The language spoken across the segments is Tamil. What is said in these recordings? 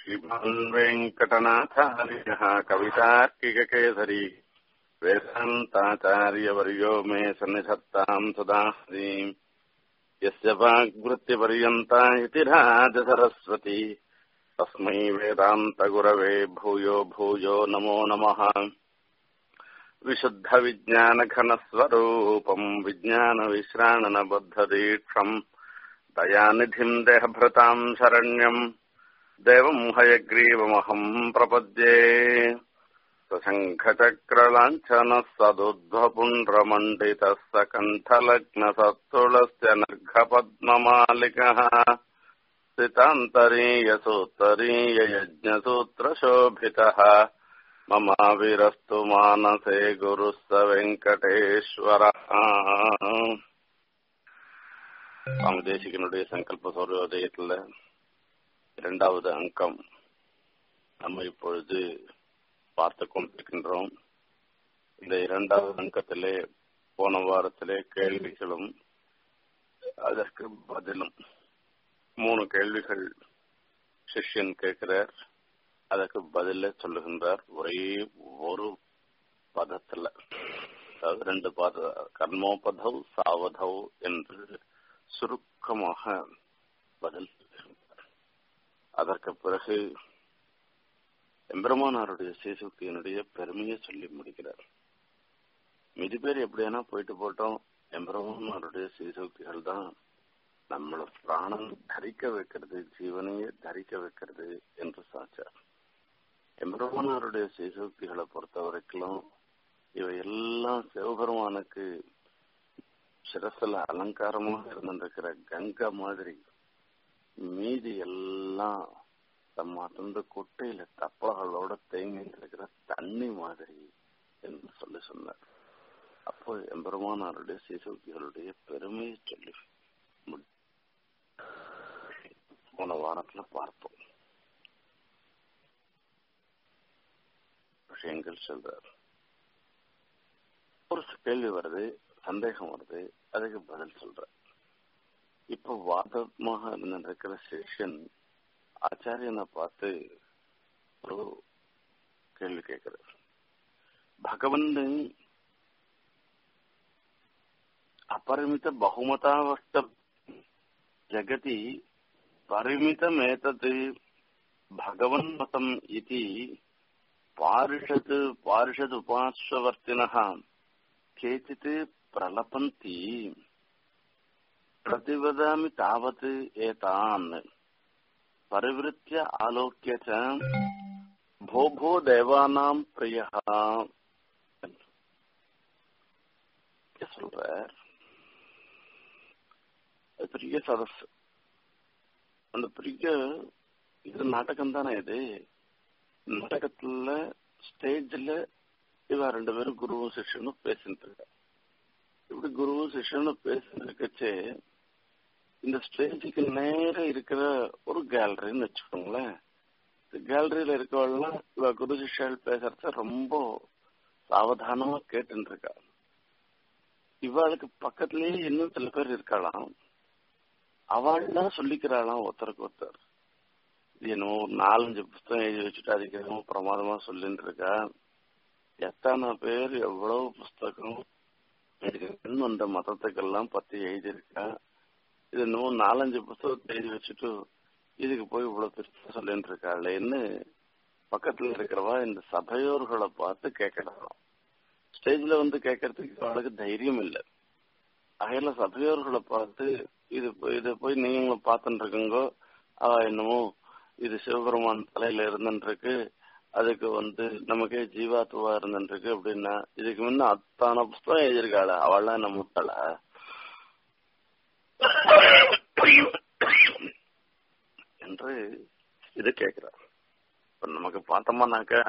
श्रीमान् वेङ्कटनाथार्यः कवितार्किककेसरी वेदान्ताचार्यवर्यो मे सन्निधत्ताम् सदाश्रीम् यस्य वाग्वृत्तिपर्यन्ता इति राजसरस्वती तस्मै वेदान्तगुरवे भूयो भूयो नमो नमः विशुद्धविज्ञानघनस्वरूपम् विज्ञानविश्राणनबद्धदीक्षम् दयानिधिम् देहभृताम् शरण्यम् देवम् हयग्रीवमहम् प्रपद्ये सशङ्खचक्रलाञ्छनः सदुध्वपुण्ड्रमण्डितः सकण्ठलग्नसत्तुलस्य नर्घपद्ममालिकः सितान्तरीयसूत्तरीययज्ञसूत्रशोभितः ममाविरस्तु मानसे गुरुः स வெங்கடேஸ்வரः சுவாமி தேசிகனுடைய சங்கல்ப சௌரோதயத்தில் இரண்டாவது அங்கம் நம்ம இப்பொழுது பார்த்து கொண்டிருக்கின்றோம் இந்த இரண்டாவது அங்கத்திலே போன வாரத்திலே கேள்விகளும் அதற்கு பதிலும் மூணு கேள்விகள் சிஷ்யன் கேட்கிறார் அதற்கு பதில சொல்லுகின்றார் ஒரே ஒரு பதத்துல அதாவது ரெண்டு பத கர்மோபதவ் சாவதவ் என்று சுருக்கமாக பதில் அதற்கு பிறகு எம்பெருமானாருடைய சீசுக்தியினுடைய பெருமையை சொல்லி முடிக்கிறார் மிதி பேர் எப்படியானா போயிட்டு போட்டோம் எம்பெருமானாருடைய சீசுக்திகள் தான் நம்மள பிராணம் தரிக்க வைக்கிறது ஜீவனையே தரிக்க வைக்கிறது என்று சாச்சார் எம்பெருமானாருடைய சீசுக்திகளை பொறுத்த வரைக்கும் இவை எல்லாம் சிவபெருமானுக்கு சிரசில் அலங்காரமாக இருந்திருக்கிற கங்கை மாதிரி மீதி எல்லாம் தம்மா தந்த குட்டையில தப்பகளோட தேங்கி இருக்கிற தண்ணி மாதிரி என்று சொல்லி சொன்னார் அப்போ எம்பெருமானாருடைய சீசுக்திகளுடைய பெருமையை சொல்லி போன வாரத்துல பார்த்தோம் விஷயங்கள் சொல்றார் ஒரு கேள்வி வருது சந்தேகம் வருது அதுக்கு பதில் சொல்ற இப்ப வாதமாக இருந்திருக்கிற சிஷ்யன் ஆச்சாரியனை பார்த்து ஒரு கேள்வி கேட்கிறார் பகவன் அபரிமித பகுமதாவஷ்ட ஜகதி परिमितमेतत् भगवन्मतम् इति पारिषत् पारिषदुपार्श्ववर्तिनः केचित् प्रलपन्ति प्रतिवदामि तावत् एतान् परिवृत्य आलोक्य च भो भो देवानाम् प्रियः சொல்றார் பெரிய சதஸ் அந்த பெரிய இது நாடகம் தானே இது நாடகத்துல ஸ்டேஜ்ல இவ ரெண்டு பேரும் குருவும் சிஷ்யனும் பேசிட்டு இருக்க இப்படி குருவும் சிஷ்யனும் பேசிட்டு இருக்கச்சே இந்த ஸ்டேஜுக்கு நேர இருக்கிற ஒரு கேலரின்னு வச்சுக்கோங்களேன் இந்த கேலரியில இருக்கவெல்லாம் இவ குரு சிஷ்யால் பேசுறத ரொம்ப சாவதானமா கேட்டுட்டு இருக்கா இவாளுக்கு பக்கத்திலேயே இன்னும் சில பேர் இருக்கலாம் அவள் தான் சொல்லிக்கிறாளாம் ஒருத்தருக்கு ஒருத்தர் என்னமோ ஒரு நாலஞ்சு புஸ்தகம் எழுதி வச்சுட்டு அதுக்கு என்னமோ பிரமாதமா சொல்லிட்டு இருக்கா எத்தனை பேர் எவ்வளவு புஸ்தகம் எழுதிருக்குன்னு அந்த மதத்துக்கெல்லாம் பத்தி எழுதியிருக்கா இது என்னமோ நாலஞ்சு புஸ்தகத்தை எழுதி வச்சுட்டு இதுக்கு போய் இவ்வளவு பெருசா சொல்லிட்டு இருக்காளேன்னு பக்கத்துல இருக்கிறவா இந்த சபையோர்களை பார்த்து கேட்கலாம் ஸ்டேஜ்ல வந்து கேட்கறதுக்கு அவளுக்கு தைரியம் இல்லை அகையில சபையோர்களை பார்த்து இது இதை போய் நீங்களும் பார்த்துட்டு இருக்கீங்கோ அவ என்னமோ இது சிவபெருமான் தலையில இருந்துருக்கு அதுக்கு வந்து நமக்கே ஜீவாத்துவா இருந்துருக்கு அப்படின்னா இதுக்கு முன்ன அத்தான புஸ்தகம் எழுதியிருக்காள அவள்லாம் என்ன முட்டல என்று இது கேட்கிறார் இப்ப நமக்கு பார்த்தோம்னாக்க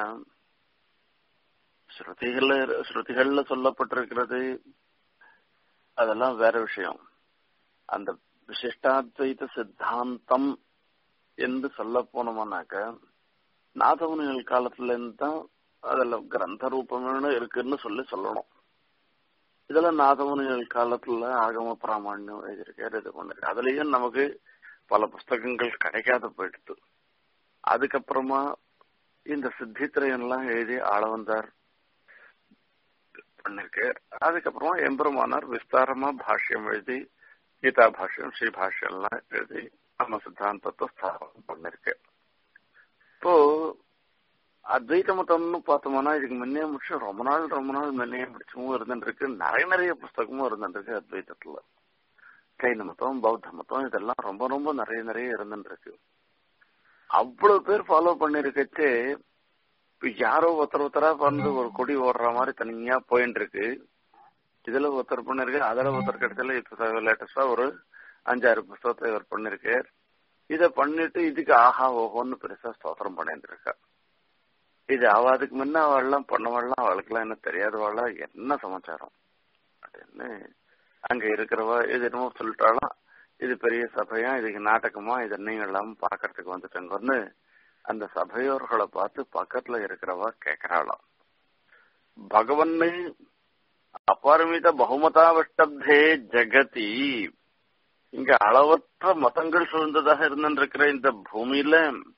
ஸ்ருதிகள்ல ஸ்ருதிகள்ல சொல்லப்பட்டிருக்கிறது அதெல்லாம் வேற விஷயம் அந்த விசிஷ்டாத்வைத சித்தாந்தம் என்று சொல்ல போனோம்னாக்க நாதமுனிகள் காலத்துல இருந்து தான் அதுல கிரந்த ரூபம்னு இருக்குன்னு சொல்லி சொல்லணும் இதெல்லாம் நாதமுனிகள் காலத்துல ஆகம பிராமணியம் எழுதியிருக்காரு இது பண்ணிருக்கு அதுலயும் நமக்கு பல புஸ்தகங்கள் கிடைக்காத போயிடுது அதுக்கப்புறமா இந்த சித்தித்திரையம் எல்லாம் எழுதி ஆளவந்தார் பண்ணிருக்கார் அதுக்கப்புறமா எம்பெருமானார் விஸ்தாரமா பாஷ்யம் எழுதி கீதா பாஷ்யம் ஸ்ரீ பாஷ்யம் எல்லாம் எழுதி நம்ம சித்தாந்தத்தை ஸ்தாபனம் பண்ணிருக்கார் இப்போ அத்வைத மதம்னு பார்த்தோம்னா இதுக்கு முன்னே முடிச்சு ரொம்ப நாள் ரொம்ப நாள் முன்னே முடிச்சும் இருந்துருக்கு நிறைய நிறைய புஸ்தகமும் இருந்துருக்கு அத்வைதத்துல கைன மதம் பௌத்த மதம் இதெல்லாம் ரொம்ப ரொம்ப நிறைய நிறைய இருந்துருக்கு அவ்வளவு பேர் ஃபாலோ பண்ணிருக்கச்சு இப்ப யாரோ ஒருத்தர் ஒருத்தரா வந்து ஒரு கொடி ஓடுற மாதிரி தனியா போயிட்டு இருக்கு இதுல ஒருத்தர் பண்ணிருக்கு அதுல ஒருத்தர் கிடைச்சல இப்ப லேட்டஸ்டா ஒரு அஞ்சாறு புஸ்தகத்தை இவர் பண்ணிருக்கார் இத பண்ணிட்டு இதுக்கு ஆஹா ஓஹோன்னு பெருசா ஸ்தோத்திரம் பண்ணிட்டு இருக்கா இது அவளுக்கு முன்ன அவள்லாம் பண்ணவாள்லாம் அவளுக்குலாம் என்ன தெரியாதவாளா என்ன சமாச்சாரம் அப்படின்னு அங்க இருக்கிறவா இது என்னமோ சொல்லிட்டாலும் இது பெரிய சபையா இதுக்கு நாடகமா இது நீங்க எல்லாம் பாக்கிறதுக்கு வந்துட்டோங்கன்னு அந்த சபையோர்களை பார்த்து பக்கத்துல இருக்கிறவா கேக்குறாளாம் பகவன்னு அபரிமித பகுமதாவஷ்டப்தே ஜெகதி இங்க அளவற்ற மதங்கள் சூழ்ந்ததாக இருந்திருக்கிற இந்த பூமியில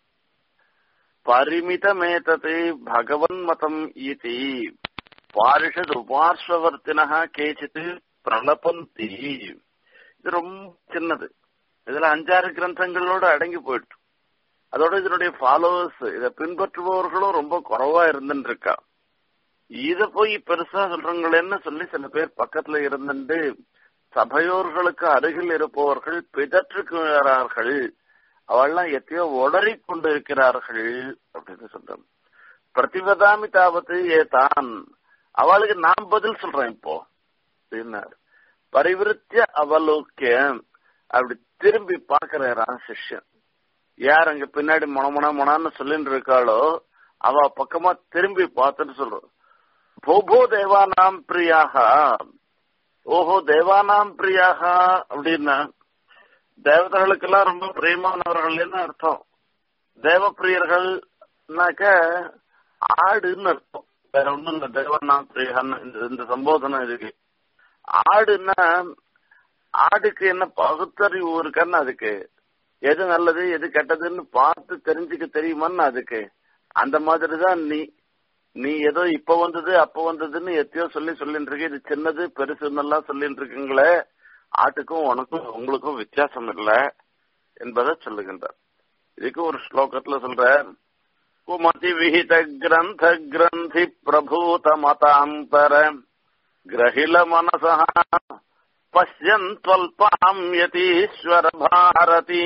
பரிமிதமேதது பகவன் மதம் இது பாரிஷத் உபார்ஸ்வவர்த்தினா கேச்சித்து பிரலபந்தி இது ரொம்ப சின்னது இதுல அஞ்சாறு கிரந்தங்களோட அடங்கி போயிட்டு அதோட இதனுடைய ஃபாலோவர்ஸ் இதை பின்பற்றுபவர்களும் ரொம்ப குறைவா இருந்துட்டு இருக்கா இத போய் பெருசா சொல்றவங்களேன்னு சொல்லி சில பேர் பக்கத்துல இருந்துட்டு சபையோர்களுக்கு அருகில் இருப்பவர்கள் பிதற்றுகிறார்கள் அவள்லாம் எத்தையோ உளறி கொண்டு இருக்கிறார்கள் அப்படின்னு சொல்றோம் பிரதிபதாமி தாவத்து ஏ தான் அவளுக்கு நான் பதில் சொல்றேன் இப்போ அப்படின்னாரு பரிவிருத்திய அவலோக்கிய அப்படி திரும்பி பாக்குறான் சிஷ்யன் யார் அங்க பின்னாடி மொனமொன மொனான்னு சொல்லிட்டு இருக்காளோ அவ பக்கமா திரும்பி பார்த்துட்டு சொல்றோம் போபோ தேவானாம் பிரியாக ஓஹோ தேவானாம் பிரியாக அப்படின்னா தேவதைகளுக்கெல்லாம் ரொம்ப பிரியமானவர்கள்னு அர்த்தம் தேவ பிரியர்கள்னாக்க ஆடுன்னு அர்த்தம் வேற ஒண்ணும் இல்ல தேவனாம் பிரியான்னு இந்த சம்போதனை இருக்கு ஆடுன்னா ஆடுக்கு என்ன பகுத்தறிவு இருக்கான்னு அதுக்கு எது நல்லது எது கெட்டதுன்னு பார்த்து தெரிஞ்சுக்க தெரியுமான்னு அதுக்கு அந்த மாதிரிதான் நீ நீ ஏதோ இப்ப வந்தது அப்ப வந்ததுன்னு எத்தையோ சொல்லி சொல்லிட்டு இருக்க இது சின்னது பெருசுன்னு எல்லாம் சொல்லிட்டு இருக்கீங்களே ஆட்டுக்கும் உனக்கும் உங்களுக்கும் வித்தியாசம் இல்லை என்பதை சொல்லுகின்றார் இதுக்கு ஒரு ஸ்லோகத்துல சொல்ற குமதி விஹித கிரந்த கிரந்தி பிரபூத மதாந்தர கிரகில மனசா பசியன் தொல்பாம் யதீஸ்வர பாரதி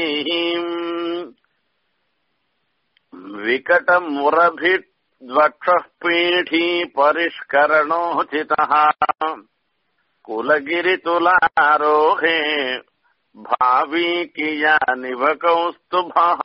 விகட முரபிட் द्वक्षः पीठी परिष्करणोचितः कुलगिरितुलारोहे भावी कियानिव கௌஸ்துபः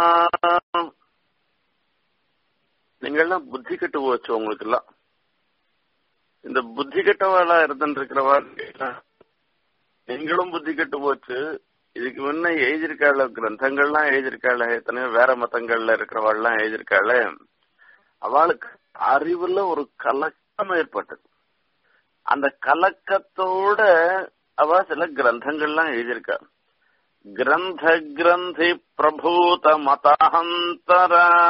நீங்கள்லாம் புத்தி கெட்டு போச்சு உங்களுக்கு எல்லாம் இந்த புத்தி கெட்டவாளா இருந்துட்டு இருக்கிறவா நீங்களும் புத்தி கெட்டு போச்சு இதுக்கு முன்ன எழுதியிருக்காள் கிரந்தங்கள்லாம் எழுதியிருக்காள் எத்தனையோ வேற மதங்கள்ல இருக்கிறவாள்லாம் எழுதியிருக்காள் அவளுக்கு அறிவுல ஒரு கலக்கம் ஏற்பட்டது அந்த கலக்கத்தோட அவ சில கிரந்தங்கள்லாம் எழுதியிருக்கா கிரந்த கிரந்தி பிரபூத மதாந்தர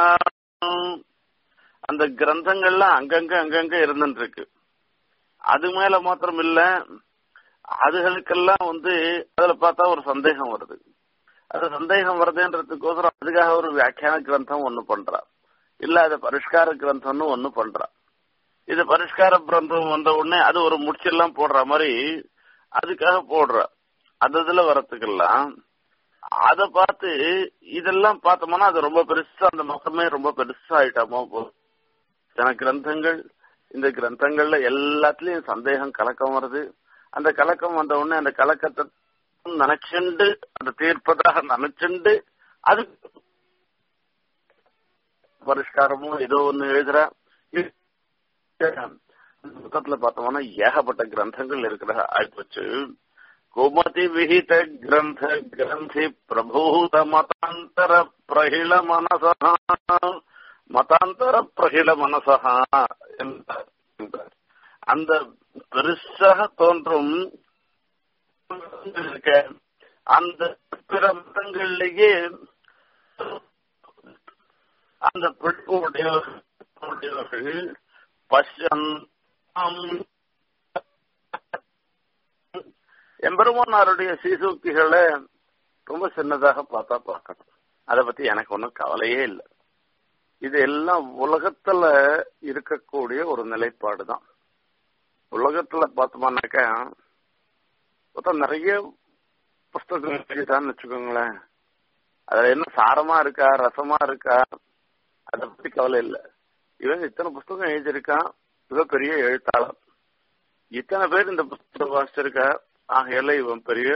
அந்த கிரந்தங்கள்லாம் அங்கங்க அங்கங்க இருந்துட்டு இருக்கு அது மேல மாத்திரம் இல்ல அதுகளுக்கெல்லாம் வந்து அதுல பார்த்தா ஒரு சந்தேகம் வருது அது சந்தேகம் வருதுன்றதுக்கோசரம் அதுக்காக ஒரு வியாக்கியான கிரந்தம் ஒண்ணு பண்றா இல்ல அது பரிஷ்கார கிரந்தம்னு ஒண்ணு பண்றா இது பரிஷ்கார கிரந்தம் வந்த உடனே அது ஒரு முடிச்செல்லாம் போடுற மாதிரி அதுக்காக போடுற அது இதுல வரத்துக்கெல்லாம் அத பார்த்து இதெல்லாம் பார்த்தோம்னா அது ரொம்ப பெருசா அந்த மொத்தமே ரொம்ப பெருசா ஆயிட்டாமோ போதும் சில கிரந்தங்கள் இந்த கிரந்தங்கள்ல எல்லாத்துலயும் சந்தேகம் கலக்கம் வருது அந்த கலக்கம் வந்த உடனே அந்த கலக்கத்தை நினைச்சுண்டு அந்த தீர்ப்பதாக நினைச்சுண்டு அது பரிஷ்காரமும் ஏதோ ஒண்ணு எழுதுற புத்தகத்துல பார்த்தோம்னா ஏகப்பட்ட கிரந்தங்கள் இருக்கிற ஆயிப்போச்சு குமதி விஹித கிரந்த கிரந்தி பிரபூத மதாந்தர பிரகில மனசா மதாந்தர பிரகில மனசா என்றார் அந்த பெருசாக தோன்றும் அந்த பிற மதங்கள்லயே அந்த பிடிப்புடையவர்கள் பஷன் எம்பெருமானாருடைய சீசூக்திகளை ரொம்ப சின்னதாக பார்த்தா பார்க்கணும் அதை பத்தி எனக்கு ஒன்றும் கவலையே இல்லை இது எல்லாம் உலகத்துல இருக்கக்கூடிய ஒரு நிலைப்பாடு தான் உலகத்துல பார்த்தோம்னாக்கா மொத்தம் நிறைய புஸ்தகம் எழுதிட்டான்னு வச்சுக்கோங்களேன் அதுல என்ன சாரமா இருக்கா ரசமா இருக்கா அதை பத்தி கவலை இல்லை இவன் இத்தனை புஸ்தகம் எழுதியிருக்கான் இவன் பெரிய எழுத்தாளர் இத்தனை பேர் இந்த புஸ்தகம் வாசிச்சிருக்கா ஆகையால இவன் பெரிய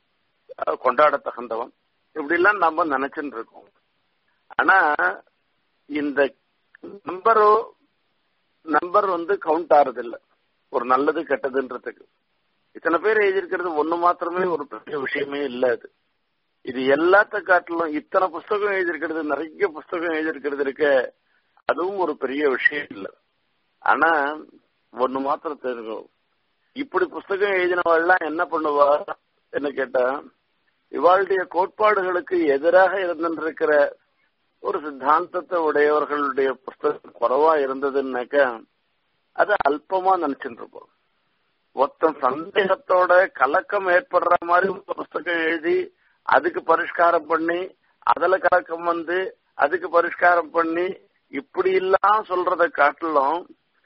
கொண்டாட தகுந்தவன் இப்படி எல்லாம் நம்ம நினைச்சுட்டு இருக்கோம் ஆனா இந்த நம்பரோ நம்பர் வந்து கவுண்ட் ஆறது இல்ல ஒரு நல்லது கெட்டதுன்றதுக்கு இத்தனை பேர் எழுதியிருக்கிறது ஒண்ணு மாத்திரமே ஒரு பெரிய விஷயமே இல்ல அது இது எல்லாத்த காட்டிலும் இத்தனை புஸ்தகம் எழுதியிருக்கிறது நிறைய புஸ்தகம் எழுதியிருக்கிறது இருக்க அதுவும் ஒரு பெரிய விஷயம் இல்லை ஆனா ஒண்ணு மாத்திரம் தெரியும் இப்படி புஸ்தகம் எழுதினவாள்லாம் என்ன பண்ணுவா என்ன கேட்டா இவாளுடைய கோட்பாடுகளுக்கு எதிராக இருந்திருக்கிற ஒரு சித்தாந்தத்தை உடையவர்களுடைய புஸ்தகம் குறைவா இருந்ததுன்னாக்க அது அல்பமா நினைச்சுட்டு இருப்போம் ஒருத்தன் சந்தேகத்தோட கலக்கம் ஏற்படுற மாதிரி ஒரு புஸ்தகம் எழுதி அதுக்கு பரிஷ்காரம் பண்ணி அதுல கலக்கம் வந்து அதுக்கு பரிஷ்காரம் பண்ணி இப்படி எல்லாம் சொல்றத காட்டிலும்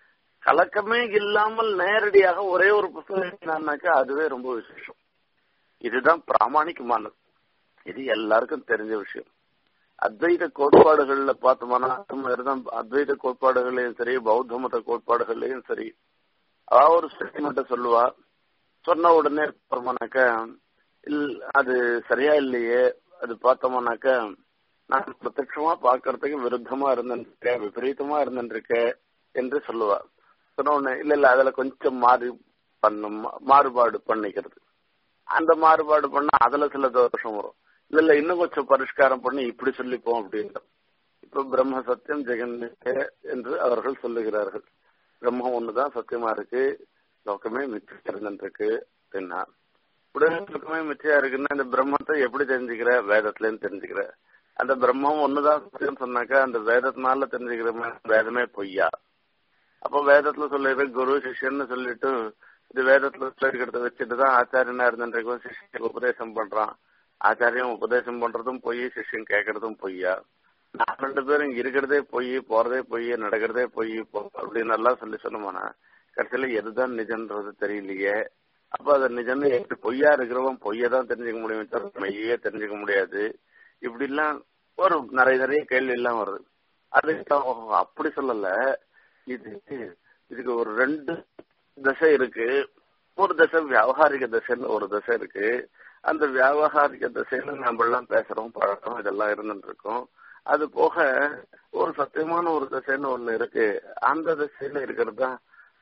கலக்கமே இல்லாமல் நேரடியாக ஒரே ஒரு புத்தகம் எழுதினாக்கா அதுவே ரொம்ப விசேஷம் இதுதான் பிராமணிகமானது இது எல்லாருக்கும் தெரிஞ்ச விஷயம் அத்வைத கோட்பாடுகள்ல பார்த்தோம்னா தான் அத்வைத கோட்பாடுகள்லயும் சரி பௌத்த மத கோட்பாடுகள்லயும் சரி அதாவது ஒரு ஸ்டேட்மெண்ட்டை சொல்லுவா சொன்ன உடனே பார்த்தோம்னாக்கா இல் அது சரியா இல்லையே அது பார்த்தோம்னாக்கா நான் பிரத்யட்சமா பாக்குறதுக்கு விருத்தமா இருந்திருக்கேன் விபரீதமா இருந்திருக்கேன் என்று சொல்லுவா சொன்ன உடனே இல்ல இல்ல அதுல கொஞ்சம் மாறு பண்ணும் மாறுபாடு பண்ணிக்கிறது அந்த மாறுபாடு பண்ணா அதுல சில தோஷம் வரும் இல்ல இல்ல இன்னும் கொஞ்சம் பரிஷ்காரம் பண்ணி இப்படி சொல்லிப்போம் அப்படின்னு இப்ப பிரம்ம சத்தியம் ஜெகன் என்று அவர்கள் சொல்லுகிறார்கள் பிரம்மம் ஒண்ணுதான் சத்தியமா இருக்கு லோக்கமே மிச்சம் இருந்துருக்கு அப்படின்னா உடனே லோக்கமே மிச்சையா இருக்குன்னா இந்த பிரம்மத்தை எப்படி தெரிஞ்சுக்கிற வேதத்துல இருந்து தெரிஞ்சுக்கிற அந்த பிரம்மம் ஒண்ணுதான் சத்தியம் சொன்னாக்கா அந்த வேதத்தினால தெரிஞ்சுக்கிற வேதமே பொய்யா அப்போ வேதத்துல சொல்லிடுற குரு சிஷ்யன்னு சொல்லிட்டு இது வேதத்துல இருக்கிறத வச்சுட்டு தான் ஆச்சாரியனா இருந்துருக்கும் சிஷ்யனுக்கு உபதேசம் பண்றான் ஆச்சாரியம் உபதேசம் பண்றதும் பொய் சிஷ்யன் கேட்கறதும் பொய்யா நான் ரெண்டு பேரும் இருக்கிறதே பொய் போறதே பொய் நடக்கிறதே பொய் அப்படின்னு எல்லாம் சொல்லி சொன்னோம்னா கடைசியில எதுதான் நிஜன்றது தெரியலையே அப்ப அது நிஜம்னு எப்படி பொய்யா இருக்கிறவன் பொய்யை தான் தெரிஞ்சுக்க முடியும் மெய்யே தெரிஞ்சுக்க முடியாது இப்படி எல்லாம் ஒரு நிறைய நிறைய கேள்வி எல்லாம் வருது அது அப்படி சொல்லல இது இதுக்கு ஒரு ரெண்டு தசை இருக்கு ஒரு தசை வியாபாரிக தசைன்னு ஒரு தசை இருக்கு அந்த வியாபாரிக தசையில நம்ம எல்லாம் பேசுறோம் பழக்கம் இதெல்லாம் இருந்துட்டு இருக்கோம் அது போக ஒரு சத்தியமான ஒரு தசைன்னு ஒண்ணு இருக்கு அந்த தசையில இருக்கிறது தான்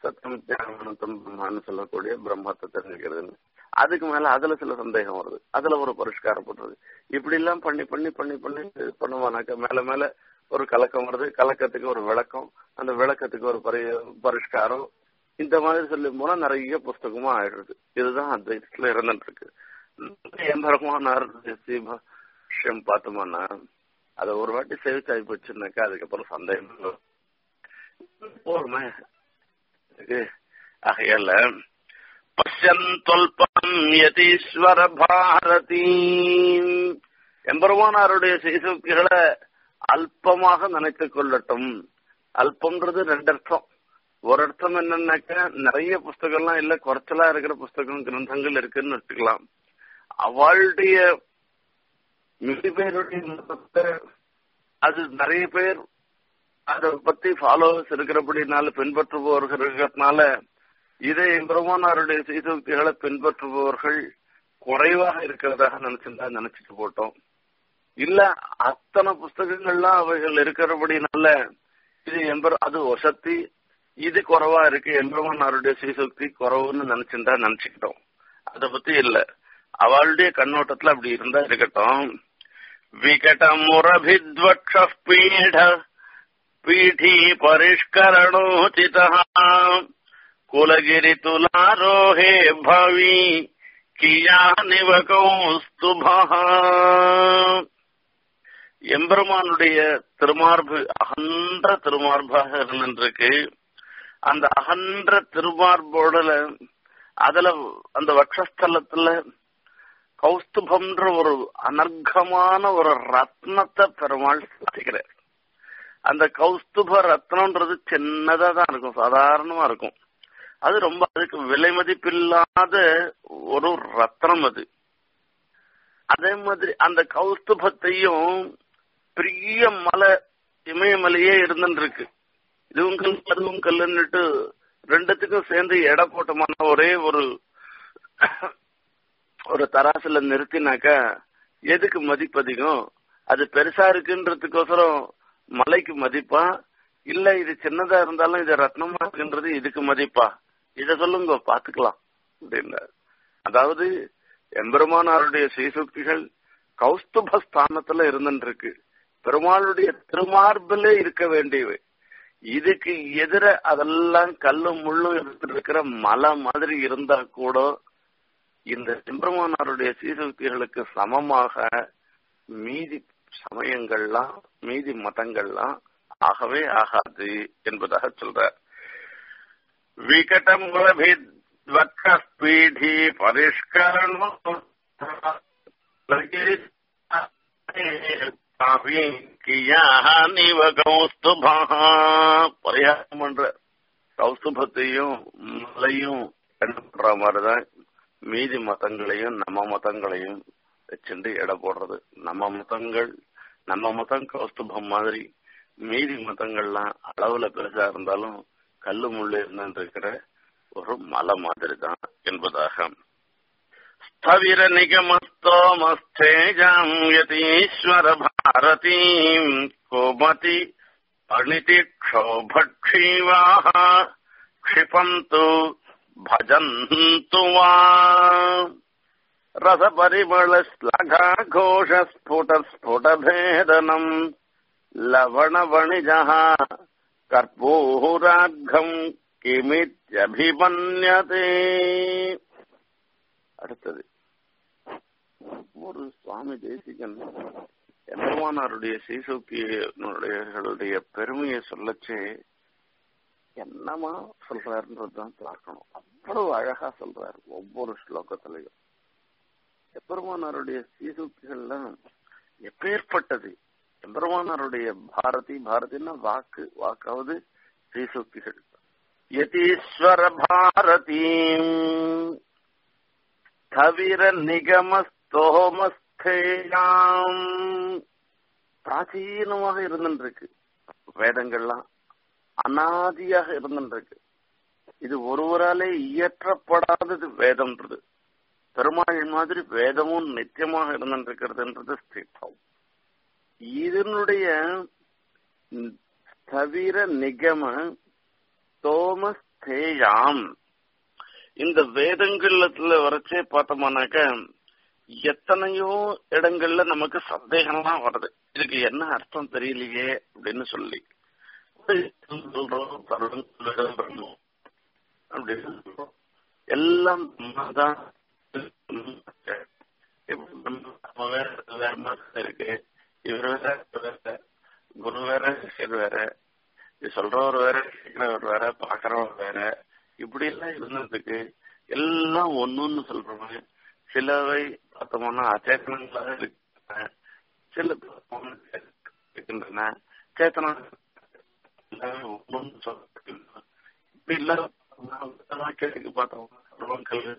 சத்தியம் சொல்லக்கூடிய பிரம்மத்தை தெரிஞ்சுக்கிறதுன்னு அதுக்கு மேல அதுல சில சந்தேகம் வருது அதுல ஒரு பரிஷ்காரம் பண்றது இப்படி எல்லாம் பண்ணி பண்ணி பண்ணி பண்ணி பண்ணுவானாக்க மேல மேல ஒரு கலக்கம் வருது கலக்கத்துக்கு ஒரு விளக்கம் அந்த விளக்கத்துக்கு ஒரு பரி பரிஷ்காரம் இந்த மாதிரி சொல்லி போனா நிறைய புஸ்தகமா ஆயிடுறது இதுதான் அத்வைதத்துல இருந்துட்டு இருக்கு எம்பரமானார் விஷயம் பார்த்தோம்னா அதை ஒரு வாட்டி சேவிச்சாகி போச்சுனாக்கா அதுக்கப்புறம் சந்தேகம் போருமே ஆகையால பஷ்யந்தொல்பம் யதீஸ்வர பாரதி எம்பெருமானாருடைய செய்சுக்திகளை அல்பமாக நினைத்துக் கொள்ளட்டும் அல்பம்ன்றது ரெண்டு அர்த்தம் ஒரு அர்த்தம் என்னன்னாக்க நிறைய புஸ்தகம்லாம் இல்ல குறைச்சலா இருக்கிற புஸ்தகம் கிரந்தங்கள் இருக்குன்னு வச்சுக்கலாம் அவளுடைய மிக பேருடைய மதத்தை அது நிறைய பேர் அதை பத்தி ஃபாலோவர்ஸ் இருக்கிறபடினால பின்பற்றுபவர்கள் இருக்கிறதுனால இதை பெருமானாருடைய சீசக்திகளை பின்பற்றுபவர்கள் குறைவாக இருக்கிறதாக நினைச்சிருந்தா நினைச்சிட்டு போட்டோம் இல்ல அத்தனை புஸ்தகங்கள்லாம் அவைகள் இருக்கிறபடினால இது எம்பர் அது வசத்தி இது குறைவா இருக்கு எம்பெருமானாருடைய சீசக்தி குறவுன்னு நினைச்சிருந்தா நினைச்சுக்கிட்டோம் அத பத்தி இல்ல அவளுடைய கண்ணோட்டத்துல அப்படி இருந்தா இருக்கட்டும் விகடமுரபித்வக்ஷ பீட பீఠీ పరిష్కరణోచిత కులగిరి తులారోహే భవి కియానివ కౌస్తుభ எம்பெருமானுடைய திருமார்பு அகன்ற திருமார்பாக இருந்திருக்கு அந்த அகன்ற திருமார்போடல அதுல அந்த வக்ஷஸ்தலத்துல கௌஸ்துபம்ன்ற ஒரு அனர்கமான ஒரு ரத்னத்தை பெருமாள் சாதிக்கிறார் அந்த கௌஸ்துப ரத்னம்ன்றது சின்னதா தான் இருக்கும் சாதாரணமா இருக்கும் அது ரொம்ப அதுக்கு விலை மதிப்பில்லாத ஒரு ரத்னம் அது அதே மாதிரி அந்த கௌஸ்துபத்தையும் பெரிய மலை இமயமலையே இருந்துருக்கு இதுவும் கல் அதுவும் கல்லுன்னுட்டு ரெண்டுத்துக்கும் சேர்ந்து எடை போட்டமான ஒரே ஒரு ஒரு தராசுல நிறுத்தினாக்கா எதுக்கு மதிப்பு அதிகம் அது பெருசா இருக்குன்றதுக்கோசரம் மலைக்கு மதிப்பா இல்ல இது சின்னதா இருந்தாலும் இது ரத்னமா இருக்குன்றது இதுக்கு மதிப்பா இத சொல்லுங்க பாத்துக்கலாம் அப்படின்னாரு அதாவது எம்பெருமானாருடைய ஸ்ரீசுக்திகள் கௌஸ்துப ஸ்தானத்துல இருந்துருக்கு பெருமாளுடைய திருமார்பிலே இருக்க வேண்டியவை இதுக்கு எதிர அதெல்லாம் கல்லும் முள்ளும் இருக்கிற மலை மாதிரி இருந்தா கூட இந்த எம்பெருமானாருடைய சீர்திருத்திகளுக்கு சமமாக மீதி சமயங்கள்லாம் மீதி மதங்கள்லாம் ஆகவே ஆகாது என்பதாக சொல்றார் விகடம் வக்கஸ்பீடி பரிஷ்கரணம் பரிகாரம் பண்ற கௌஸ்துபத்தையும் மலையும் பண்ற மாதிரிதான் மீதி மதங்களையும் நம்ம மதங்களையும் வச்சுட்டு எடை போடுறது நம்ம மதங்கள் நம்ம மதம் கௌஸ்துபம் மாதிரி மீதி மதங்கள்லாம் அளவுல பெருசா இருந்தாலும் கல்லு முள்ளு இருந்துட்டு இருக்கிற ஒரு மலை மாதிரி தான் என்பதாக ஸ்தவிர நிகமஸ்தோமஸ்தேஜாம் யதீஸ்வர பாரதீம் கோமதி அணிதி க்ஷோபக்ஷீவாः क्षिपन्तु भजन्तु वा रसपरिमलश्लाघाघोषस्फुटस्फुटभेदनम् लवणवणिजः கற்பூரார்க்கம் கிமித்யபிமன்யதே அடுத்தது ஒரு சுவாமி தேசிகன் எம்பெருமானாருடைய சீசோக்கியனுடைய பெருமையை சொல்லச்சே என்னமா சொல்றாருன்றதுதான் பார்க்கணும் அவ்வளவு அழகா சொல்றாரு ஒவ்வொரு ஸ்லோகத்திலையும் எம்பெருமானாருடைய சீசூக்திகள்லாம் எப்பேற்பட்டது எம்பெருமானாருடைய பாரதி பாரதின்னா வாக்கு வாக்காவது ஸ்ரீசூக்திகள் யதீஸ்வர பாரதீம் தவிர நிகமஸ்தோமஸ்தேயாம் பிராச்சீனமாக இருந்துருக்கு வேதங்கள்லாம் அனாதியாக இருந்துருக்கு இது ஒருவராலே இயற்றப்படாதது வேதம்ன்றது பெருமாள் மாதிரி வேதமும் நித்தியமாக இருந்துருக்கிறதுன்றது ஸ்திரம் இதனுடைய தவிர நிகம தோமஸ்தேயாம் இந்த வேதங்கள்ல வரைச்சே பார்த்தோம்னாக்க எத்தனையோ இடங்கள்ல நமக்கு சந்தேகம்லாம் வருது இதுக்கு என்ன அர்த்தம் தெரியலையே அப்படின்னு சொல்லி சொல்றோம் அப்படின்னு சொல்றோம் எல்லாம் தான் வேற வேற மாதிரி இருக்கு இவர் வேற வேற குரு வேற சிஷர் வேற இது சொல்றவர் வேற கேட்கிறவர் வேற பாக்குறவர் வேற இப்படி எல்லாம் இருந்ததுக்கு எல்லாம் ஒன்னொன்னு சொல்றவங்க சிலவை பார்த்தோம்னா அச்சேத்தனங்களாக இருக்கின்றன சில இருக்கின்றன சேத்தனம் ஒன்னொன்னு சொல்ல இப்படி இல்லாத கேட்டு பார்த்தோம்னா சர்வம் கல்வி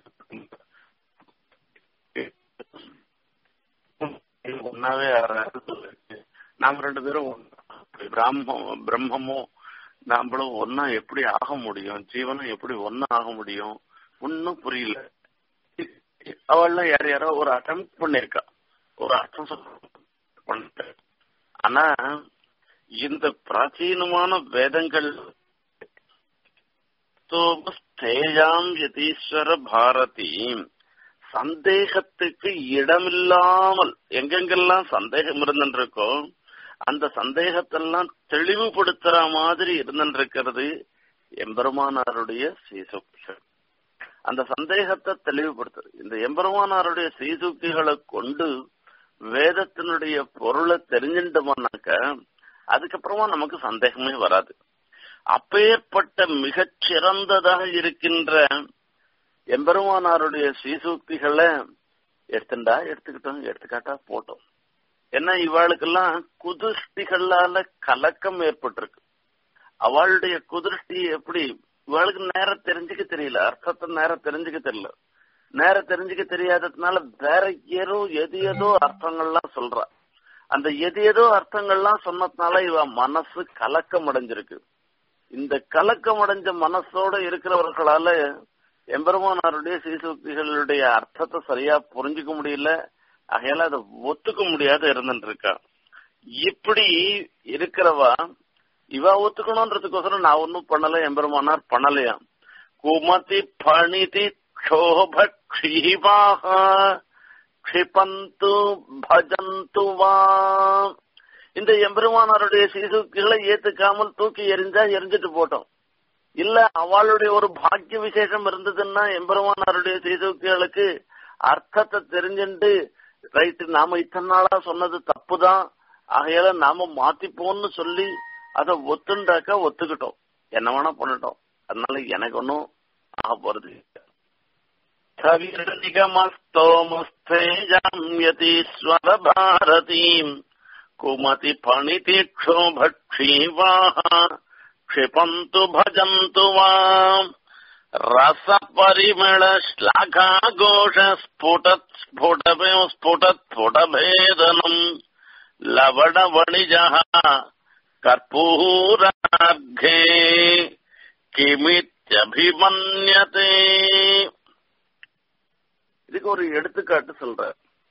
ஒன்னாவே சொல்லிருக்கு நாம ரெண்டு பேரும் பிராமம் பிரம்மமும் நாமளும் ஒன்னா எப்படி ஆக முடியும் ஜீவனும் எப்படி ஒன்னா ஆக முடியும் ஒன்னும் புரியல அவள்லாம் யார் யாரோ ஒரு அட்டம் பண்ணிருக்கா ஒரு அர்த்தம் ஆனா இந்த பிராச்சீனமான வேதங்கள் தேஜாம் யதீஸ்வர பாரதி சந்தேகத்துக்கு இடமில்லாமல் எங்கெங்கெல்லாம் சந்தேகம் இருந்துருக்கோ அந்த சந்தேகத்தெல்லாம் தெளிவுபடுத்துற மாதிரி இருந்துருக்கிறது எம்பெருமானாருடைய சீசுக்திகள் அந்த சந்தேகத்தை தெளிவுபடுத்துறது இந்த எம்பெருமானாருடைய சீசுக்திகளை கொண்டு வேதத்தினுடைய பொருளை தெரிஞ்சிட்டோம்னாக்க அதுக்கப்புறமா நமக்கு சந்தேகமே வராது அப்பேற்பட்ட மிகச் சிறந்ததாக இருக்கின்ற எம்பெருமானாருடைய ஸ்ரீசூக்திகளை எடுத்துண்டா எடுத்துக்கிட்டோம் எடுத்துக்காட்டா போட்டோம் ஏன்னா இவாளுக்கெல்லாம் குதிருஷ்டிகளால கலக்கம் ஏற்பட்டிருக்கு அவளுடைய குதிருஷ்டி எப்படி இவளுக்கு நேரம் தெரிஞ்சுக்க தெரியல அர்த்தத்தை நேரம் தெரிஞ்சுக்க தெரியல நேரம் தெரிஞ்சுக்க தெரியாததுனால வேற ஏதோ எது ஏதோ அர்த்தங்கள்லாம் சொல்றா அந்த எது ஏதோ அர்த்தங்கள்லாம் சொன்னதுனால இவ மனசு கலக்கம் அடைஞ்சிருக்கு இந்த கலக்கம் அடைஞ்ச மனசோட இருக்கிறவர்களால எம்பெருமானாருடைய சீசுக்திகளுடைய அர்த்தத்தை சரியா புரிஞ்சுக்க முடியல ஆகையால அதை ஒத்துக்க முடியாத இருந்துட்டு இருக்கா இப்படி இருக்கிறவா இவ ஒத்துக்கணும்ன்றதுக்கோசரம் நான் ஒன்னும் பண்ணல எம்பெருமானார் பண்ணலையா குமதி பணிதி க்ஷோப க்ஷீபாக க்ஷிபந்து பஜந்து வா இந்த எம்பெருமானாருடைய சீசுக்திகளை ஏத்துக்காமல் தூக்கி எரிஞ்சா எரிஞ்சிட்டு போட்டோம் இல்ல அவளுடைய ஒரு பாக்கிய விசேஷம் இருந்ததுன்னா எம்பெருமானாருடைய சீசுக்திகளுக்கு அர்த்தத்தை தெரிஞ்சுட்டு ரைட்டு நாம இத்தனை நாளா சொன்னது தப்புதான் ஆகையால நாம மாத்திப்போம்னு சொல்லி அதை ஒத்துண்டாக்கா ஒத்துக்கிட்டோம் என்ன வேணா பண்ணிட்டோம் அதனால எனக்கு ஒன்னும் ஆக போறது கவிரதிகமஸ்தோமஸ்தேஜாம்யதீஸ்வர பாரதீம் குமதி பணிதி க்ஷோபக்ஷீவாः क्षिपन्तु भजन्तु वा रसपरिमळ श्लाघाघोष स्फुटत् स्फुटमे स्फुटत् स्फुटभेदनम् लवणवणिजः कर्पूरार्घे கிமித்யபிமன்யதே இதுக்கு ஒரு எடுத்துக்காட்டு சொல்ற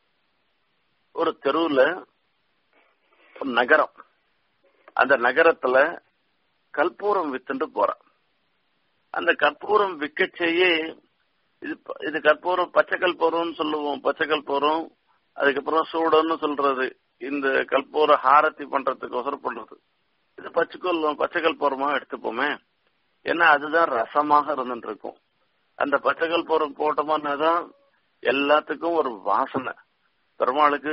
ஒரு தெருவுல ஒரு நகரம் அந்த நகரத்துல கற்பூரம் வித்துட்டு போறான் அந்த கற்பூரம் விற்கச்சேயே இது இது கற்பூரம் பச்சை கற்பூரம்னு சொல்லுவோம் பச்சை கற்பூரம் அதுக்கப்புறம் சூடன்னு சொல்றது இந்த கற்பூர ஹாரத்தி பண்றதுக்கோசரம் பண்றது இது பச்சைக்கல் பச்சை கற்பூரமா எடுத்துப்போமே ஏன்னா அதுதான் ரசமாக இருந்துட்டு இருக்கும் அந்த பச்சை கற்பூரம் போட்டோம்னா தான் எல்லாத்துக்கும் ஒரு வாசனை பெருமாளுக்கு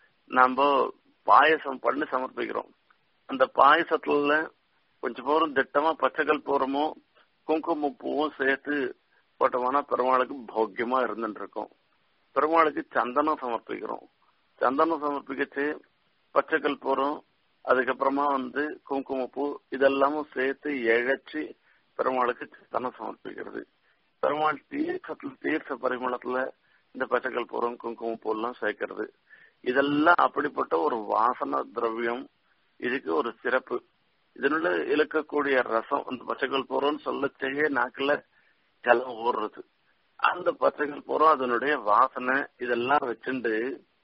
நாம பாயசம் பண்ணி சமர்ப்பிக்கிறோம் அந்த பாயசத்துல கொஞ்சம் போரும் திட்டமா பச்சைக்கல் போறமோ குங்கும பூவும் சேர்த்து போட்டோம்னா பெருமாளுக்கு போக்கியமா இருந்துட்டு இருக்கும் பெருமாளுக்கு சந்தனம் சமர்ப்பிக்கிறோம் சந்தனம் சமர்ப்பிக்கச்சு பச்சைக்கல் போறோம் அதுக்கப்புறமா வந்து குங்குமப்பூ இதெல்லாமும் சேர்த்து இழைச்சி பெருமாளுக்கு சந்தனம் சமர்ப்பிக்கிறது பெருமாள் தீர்த்தத்துல தீர்த்த பரிமளத்துல இந்த பச்சைக்கல் போறோம் குங்குமப்பூ எல்லாம் சேர்க்கிறது இதெல்லாம் அப்படிப்பட்ட ஒரு வாசன திரவியம் இதுக்கு ஒரு சிறப்பு இதனுள்ள இழுக்கக்கூடிய ரசம் அந்த பச்சைகள் போறோம்னு சொல்லச்சேயே நாக்குல ஜலம் ஓடுறது அந்த பச்சைகள் போறோம் அதனுடைய வாசனை இதெல்லாம் வச்சுண்டு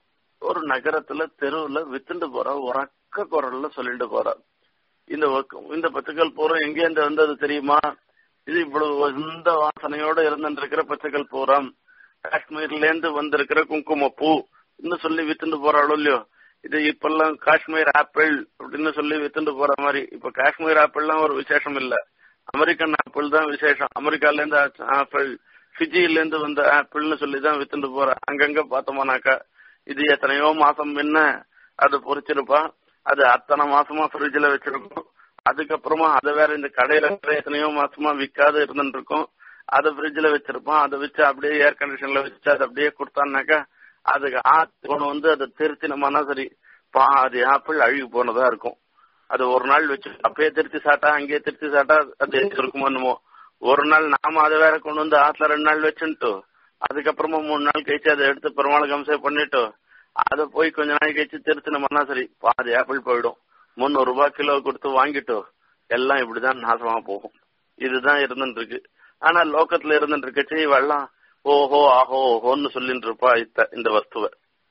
ஒரு நகரத்துல தெருவுல வித்துண்டு போற உறக்க குரல்ல சொல்லிட்டு போற இந்த இந்த பச்சைகள் போறோம் எங்கேருந்து வந்தது தெரியுமா இது இவ்வளவு இந்த வாசனையோட இருந்துட்டு இருக்கிற பச்சைகள் போறோம் காஷ்மீர்ல இருந்து வந்திருக்கிற குங்கும பூ இன்னும் சொல்லி வித்துண்டு போறாளோ இல்லையோ இது இப்பெல்லாம் காஷ்மீர் ஆப்பிள் அப்படின்னு சொல்லி வித்துட்டு போற மாதிரி இப்ப காஷ்மீர் ஆப்பிள்லாம் ஒரு விசேஷம் இல்ல அமெரிக்கன் ஆப்பிள் தான் விசேஷம் அமெரிக்கால இருந்து ஆப்பிள் ஃபிஜியில இருந்து வந்த ஆப்பிள்னு சொல்லி தான் வித்துட்டு போற அங்கங்க பார்த்தோம்னாக்கா இது எத்தனையோ மாசம் முன்ன அது பொறிச்சிருப்பா அது அத்தனை மாசமா ஃப்ரிட்ஜ்ல வச்சிருக்கும் அதுக்கப்புறமா அதை வேற இந்த கடையில எத்தனையோ மாசமா விற்காத இருந்துட்டு இருக்கும் அதை ஃப்ரிட்ஜ்ல வச்சிருப்பான் அதை வச்சு அப்படியே ஏர் கண்டிஷன்ல வச்சு அதை அப்படியே கொடுத்தான்னாக்கா அதுக்கு ஆத்து கொண்டு வந்து அதை திருத்தினோம்னா சரி பாதி ஆப்பிள் அழுகி போனதா இருக்கும் அது ஒரு நாள் வச்சு அப்பயே திருத்தி சாட்டா அங்கேயே திருத்தி சாட்டா அது இருக்குமோ என்னமோ ஒரு நாள் நாம அதை வேற கொண்டு வந்து ஆத்துல ரெண்டு நாள் வச்சுட்டு அதுக்கப்புறமா மூணு நாள் கழிச்சு அதை எடுத்து பெருமாள் கம்சே பண்ணிட்டு அதை போய் கொஞ்ச நாள் கழிச்சு திருத்தினோம்னா சரி பாதி ஆப்பிள் போயிடும் முந்நூறு ரூபாய் கிலோ கொடுத்து வாங்கிட்டு எல்லாம் இப்படிதான் நாசமா போகும் இதுதான் இருந்துட்டு இருக்கு ஆனா லோக்கத்துல இருந்துட்டு இருக்கச்சு இவெல்லாம் ஓஹோ ஆஹோ ஓஹோன்னு சொல்லிட்டு இருப்பா இத்த இந்த வஸ்துவ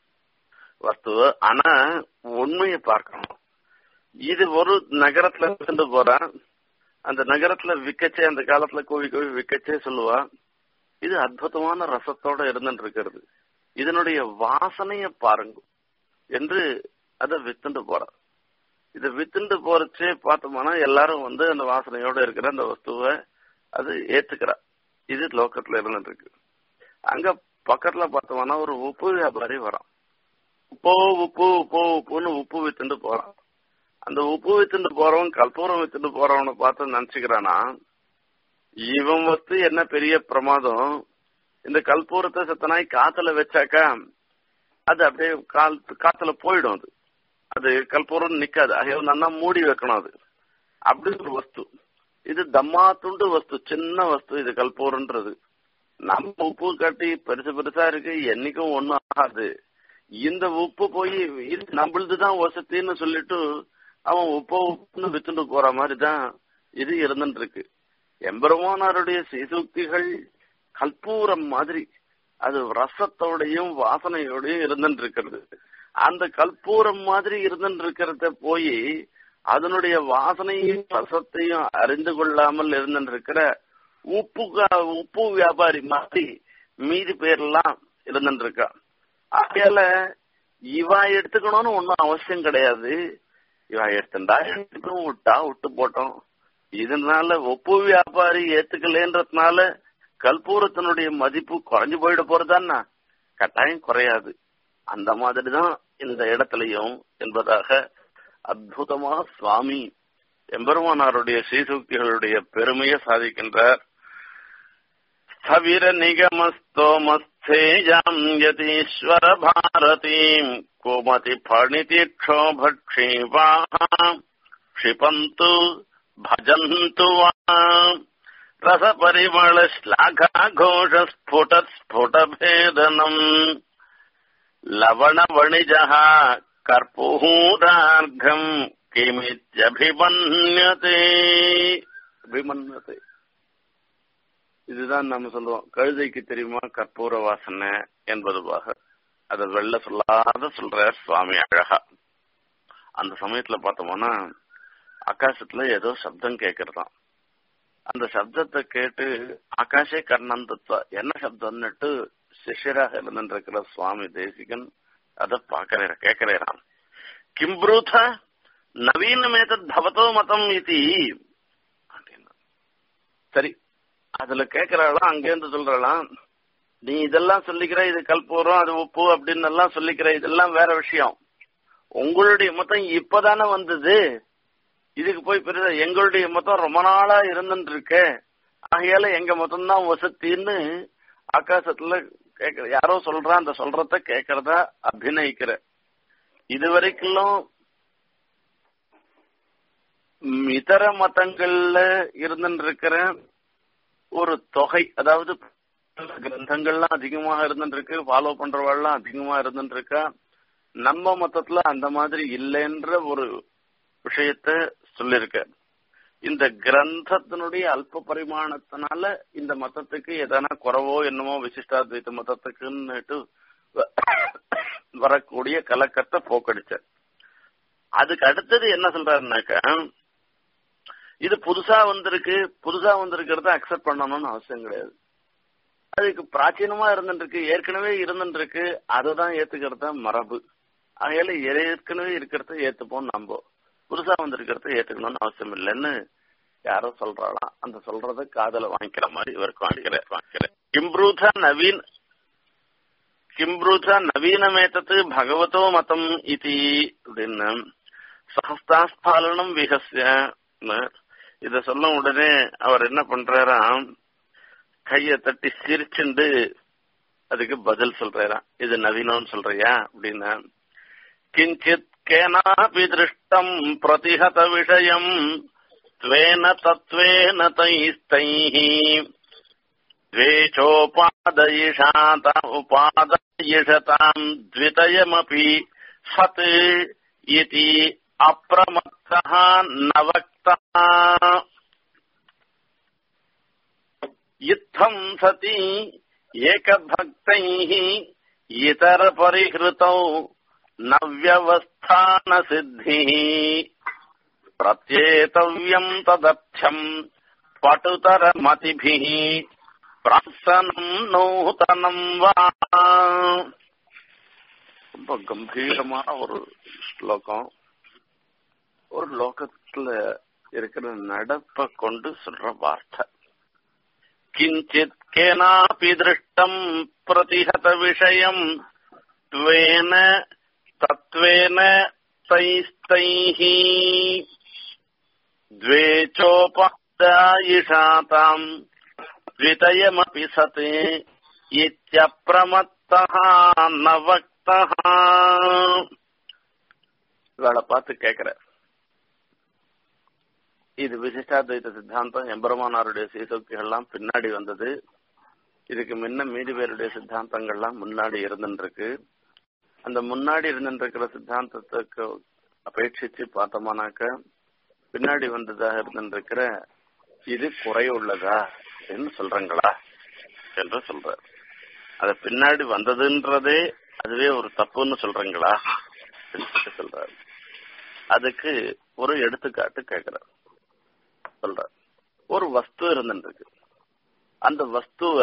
வஸ்துவ ஆனா உண்மையை பார்க்கணும் இது ஒரு நகரத்துல இருந்து போறான் அந்த நகரத்துல விக்கச்சே அந்த காலத்துல கோவி கோவி விக்கச்சே சொல்லுவா இது அற்புதமான ரசத்தோட இருந்துட்டு இருக்கிறது இதனுடைய வாசனைய பாருங்க என்று அதை வித்துண்டு போறான் இதை வித்துண்டு போறச்சே பார்த்தோம்னா எல்லாரும் வந்து அந்த வாசனையோட இருக்கிற அந்த வஸ்துவை அது ஏத்துக்கிறா இது லோக்கத்துல இருந்துட்டு இருக்கு அங்க பக்கத்துல பார்த்தோம்னா ஒரு உப்பு வியாபாரி வரான் உப்போ உப்பு உப்போ உப்புன்னு உப்பு வித்துட்டு போறான் அந்த உப்பு வித்துட்டு போறவன் கற்பூரம் வித்துட்டு போறவனை பார்த்து நினைச்சுக்கிறானா இவன் வந்து என்ன பெரிய பிரமாதம் இந்த கற்பூரத்தை சத்தனாய் காத்துல வச்சாக்கா அது அப்படியே கால் காத்துல போயிடும் அது அது கற்பூரம் நிக்காது ஐயோ நல்லா மூடி வைக்கணும் அது அப்படி ஒரு வஸ்து இது தம்மா துண்டு வஸ்து சின்ன வஸ்து இது கற்பூரன்றது நம்ம உப்பு கட்டி பெருசு பெருசா இருக்கு என்னைக்கும் ஒண்ணும் ஆகாது இந்த உப்பு போய் இது நம்மளதுதான் வசத்தின்னு சொல்லிட்டு அவன் உப்ப உப்புன்னு வித்துட்டு போற மாதிரிதான் இது இருந்துட்டு இருக்கு எம்பெருமானாருடைய சீசுக்திகள் கற்பூரம் மாதிரி அது ரசத்தோடையும் வாசனையோடையும் இருந்துட்டு இருக்கிறது அந்த கற்பூரம் மாதிரி இருந்துட்டு இருக்கிறத போய் அதனுடைய வாசனையும் ரசத்தையும் அறிந்து கொள்ளாமல் இருந்துட்டு இருக்கிற உப்பு உப்பு வியாபாரி மாதிரி மீதி பேர்லாம் இருந்துட்டு இருக்கா ஆகையால இவா எடுத்துக்கணும்னு ஒன்னும் அவசியம் கிடையாது இவா எடுத்துட்டா எடுத்துக்கணும் விட்டா விட்டு போட்டோம் இதனால ஒப்பு வியாபாரி ஏத்துக்கலன்றதுனால கற்பூரத்தினுடைய மதிப்பு குறைஞ்சு போயிட போறதான்னா கட்டாயம் குறையாது அந்த மாதிரிதான் இந்த இடத்துலயும் என்பதாக அற்புதமா சுவாமி எம்பெருமானாருடைய ஸ்ரீசூக்திகளுடைய பெருமையை சாதிக்கின்றார் ஸ்தவிர நிகமஸ்தோமஸ்தேயாம் யதீஸ்வர பாரதீம் கோமதி பணிதி க்ஷோபக்ஷீவாः क्षिपन्तु भजन्तु वा रसपरिमलश्लाघाघोषस्फुटस्फुटभेदनम् लवणवणिजः कर्पूरार्घम् கிமித்யபிமன்யதே அபிமன்யதே இதுதான் நம்ம சொல்லுவோம் கழுதைக்கு தெரியுமா கற்பூர வாசனை என்பதுவாக அதை வெள்ள சொல்லாத சொல்ற சுவாமி அழகா அந்த சமயத்துல பார்த்தோம்னா ஆகாசத்துல ஏதோ சப்தம் கேட்கறதாம் அந்த சப்தத்தை கேட்டு ஆகாஷே கர்ணந்தத்வ என்ன சப்தம்னுட்டு சிஷ்யராக இருந்திருக்கிற சுவாமி தேசிகன் அத பாக்கற கேட்கிறாராம் கிம்ப்ரூத நவீனமேதத் பவதோ மதம் இது சரி அதுல கேக்குறாளாம் அங்கேருந்து சொல்றாளாம் நீ இதெல்லாம் சொல்லிக்கிற இது கல்பூரம் அது உப்பு அப்படின்னு எல்லாம் சொல்லிக்கிற இதெல்லாம் வேற விஷயம் உங்களுடைய மொத்தம் இப்பதானே வந்தது இதுக்கு போய் பெருசா எங்களுடைய மொத்தம் ரொம்ப நாளா இருந்துட்டு இருக்கு ஆகையால எங்க மொத்தம் தான் வசத்தின்னு ஆகாசத்துல கேக்குற யாரோ சொல்றா அந்த சொல்றத கேக்குறதா அபிநயிக்கிற இது வரைக்கும் இதர மதங்கள்ல இருந்துட்டு இருக்கிற ஒரு தொகை அதாவது கிரந்தங்கள்லாம் அதிகமாக இருந்துட்டு இருக்கு ஃபாலோ பண்றவாள்லாம் அதிகமா இருந்துட்டு இருக்கா நம்ம மதத்துல அந்த மாதிரி இல்லைன்ற ஒரு விஷயத்த சொல்லிருக்க இந்த கிரந்தத்தினுடைய அல்ப பரிமாணத்தினால இந்த மதத்துக்கு எதனா குறவோ என்னமோ விசிஷ்டாத்வைத்த மதத்துக்குன்னுட்டு வரக்கூடிய கலக்கத்தை போக்கடிச்ச அதுக்கு அடுத்தது என்ன சொல்றாருனாக்கா இது புதுசா வந்திருக்கு புதுசா வந்திருக்கிறத அக்செப்ட் பண்ணணும்னு அவசியம் கிடையாது அதுக்கு பிராச்சீனமா இருந்துருக்கு ஏற்கனவே இருந்துருக்கு அதுதான் ஏத்துக்கிறது தான் மரபு ஆகையால ஏற்கனவே இருக்கிறத ஏத்துப்போம் நம்ப புதுசா வந்திருக்கிறத ஏத்துக்கணும்னு அவசியம் இல்லைன்னு யாரோ சொல்றாளாம் அந்த சொல்றத காதல வாங்கிக்கிற மாதிரி இவருக்கு வாங்கிக்கிற வாங்கிக்கிற கிம்ப்ரூத நவீன் கிம்ப்ரூத நவீனமேத்தது பகவதோ மதம் இது அப்படின்னு சஹஸ்தாஸ்பாலனம் விகசிய இத சொல்ல உடனே அவர் என்ன பண்றாராம் கைய தட்டி சிரிச்சுண்டு அதுக்கு பதில் சொல்றாராம் இது நவீனம்னு சொல்றியா அப்படின்னா கிஞ்சித் கேனாபி திருஷ்டம் பிரதிஹத விஷயம் त्वेन तत्त्वेन तैस्तैः द्वेषोपादयिषात उपादयिषताम् द्वितयमपि सत् इति अप्रमत्तः न वक्ता इत्थम् सति एकभक्तैः इतरपरिहृतौ न व्यवस्थानसिद्धिः प्रत्येतव्यम् तदर्थ्यम् पटुतरमतिभिः प्रासनम् நூதனம் வா ரொம்ப கம்பீரமான ஒரு ஸ்லோகம் ஒரு லோகத்துல இருக்கிற நடப்ப கொண்டு சொல்ற வார்த்தை கிஞ்சித் கேனாபி திருஷ்டம் பிரதிஹத விஷயம் त्वेन तत्त्वेन तैस्तैः द्वे चोपादायिषाताम् द्वितयमपि सत् इत्यप्रमत्तः न वक्तः இவளை பார்த்து கேட்கிற இது விசிஷ்டாத்வைத சித்தாந்தம் எம்பெருமானாருடைய சீசோக்திகள்லாம் பின்னாடி வந்தது இதுக்கு முன்ன மீதி பேருடைய சித்தாந்தங்கள்லாம் முன்னாடி இருந்துருக்கு அந்த முன்னாடி இருந்துருக்கிற சித்தாந்தத்துக்கு அபேட்சிச்சு பார்த்தோமானாக்க பின்னாடி வந்ததாக இருந்துருக்கிற இது குறையுள்ளதா என்று சொல்றாங்களா என்று சொல்ற அத பின்னாடி வந்ததுன்றதே அதுவே ஒரு தப்புன்னு சொல்றீங்களா என்று சொல்றாரு அதுக்கு ஒரு எடுத்துக்காட்டு கேட்கிறார் சொல்ற ஒரு வஸ்து இருந்துருக்கு அந்த வஸ்துவ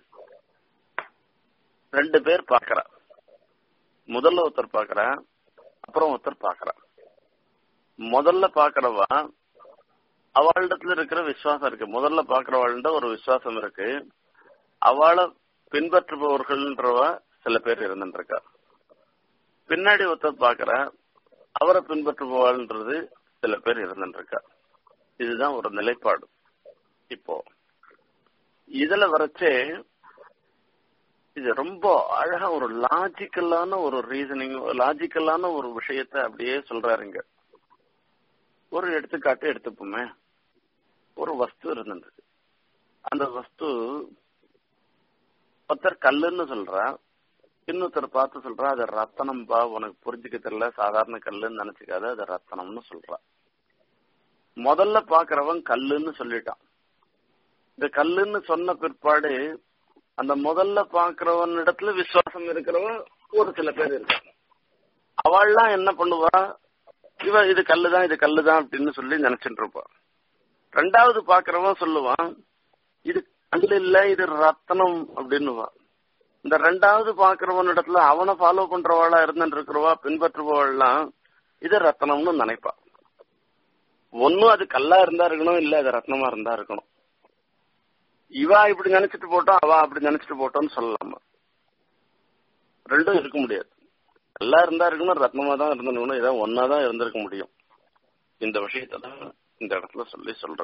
ரெண்டு பேர் பாக்குறா முதல்ல ஒருத்தர் பாக்குறா அப்புறம் ஒருத்தர் பாக்குறா முதல்ல பாக்குறவா அவளிடத்துல இருக்கிற விசுவாசம் இருக்கு முதல்ல பாக்குறவாள்கிட்ட ஒரு விசுவாசம் இருக்கு அவளை பின்பற்றுபவர்கள்ன்றவ சில பேர் இருந்துருக்கா பின்னாடி ஒருத்தர் பாக்குற அவரை பின்பற்றுபவாள்ன்றது சில பேர் இருந்துருக்கா இதுதான் ஒரு நிலைப்பாடு இப்போ இதுல வரைச்சே இது ரொம்ப அழகா ஒரு லாஜிக்கலான ஒரு ரீசனிங் லாஜிக்கலான ஒரு விஷயத்த அப்படியே சொல்றாருங்க ஒரு எடுத்துக்காட்டு எடுத்துப்போமே ஒரு வஸ்து இருந்தது அந்த வஸ்து ஒருத்தர் கல்லுன்னு சொல்றா இன்னொருத்தர் பார்த்து சொல்றா அது ரத்தனம் பா உனக்கு புரிஞ்சுக்க தெரியல சாதாரண கல்லுன்னு நினைச்சுக்காத அது ரத்தனம்னு சொல்றா முதல்ல பாக்குறவன் கல்லுன்னு சொல்லிட்டான் இந்த கல்லுன்னு சொன்ன பிற்பாடு அந்த முதல்ல பாக்குறவன் இடத்துல விசுவாசம் இருக்கிறவன் ஒரு சில பேர் இருக்காங்க அவள்லாம் என்ன பண்ணுவா இவ இது கல்லுதான் இது கல்லுதான் அப்படின்னு சொல்லி நினைச்சிட்டு இருப்பான் ரெண்டாவது பாக்குறவன் சொல்லுவான் இது கல்லு இல்ல இது ரத்தனம் அப்படின்னுவான் இந்த ரெண்டாவது பாக்குறவன் இடத்துல அவனை ஃபாலோ பண்றவாளா இருந்துட்டு இருக்கிறவா பின்பற்றுபவள்லாம் இது ரத்தனம்னு நினைப்பா ஒன்னும் அது கல்லா இருந்தா இருக்கணும் இல்ல அது ரத்னமா இருந்தா இருக்கணும் இவா இப்படி நினைச்சிட்டு போட்டோம் அவ அப்படி நினைச்சிட்டு போட்டோம்னு சொல்லலாமா ரெண்டும் இருக்க முடியாது கல்லா இருந்தா இருக்கணும் ரத்னமா தான் இருந்திருக்கணும் இதான் ஒன்னா தான் இருந்திருக்க முடியும் இந்த விஷயத்த தான் இந்த இடத்துல சொல்லி சொல்ற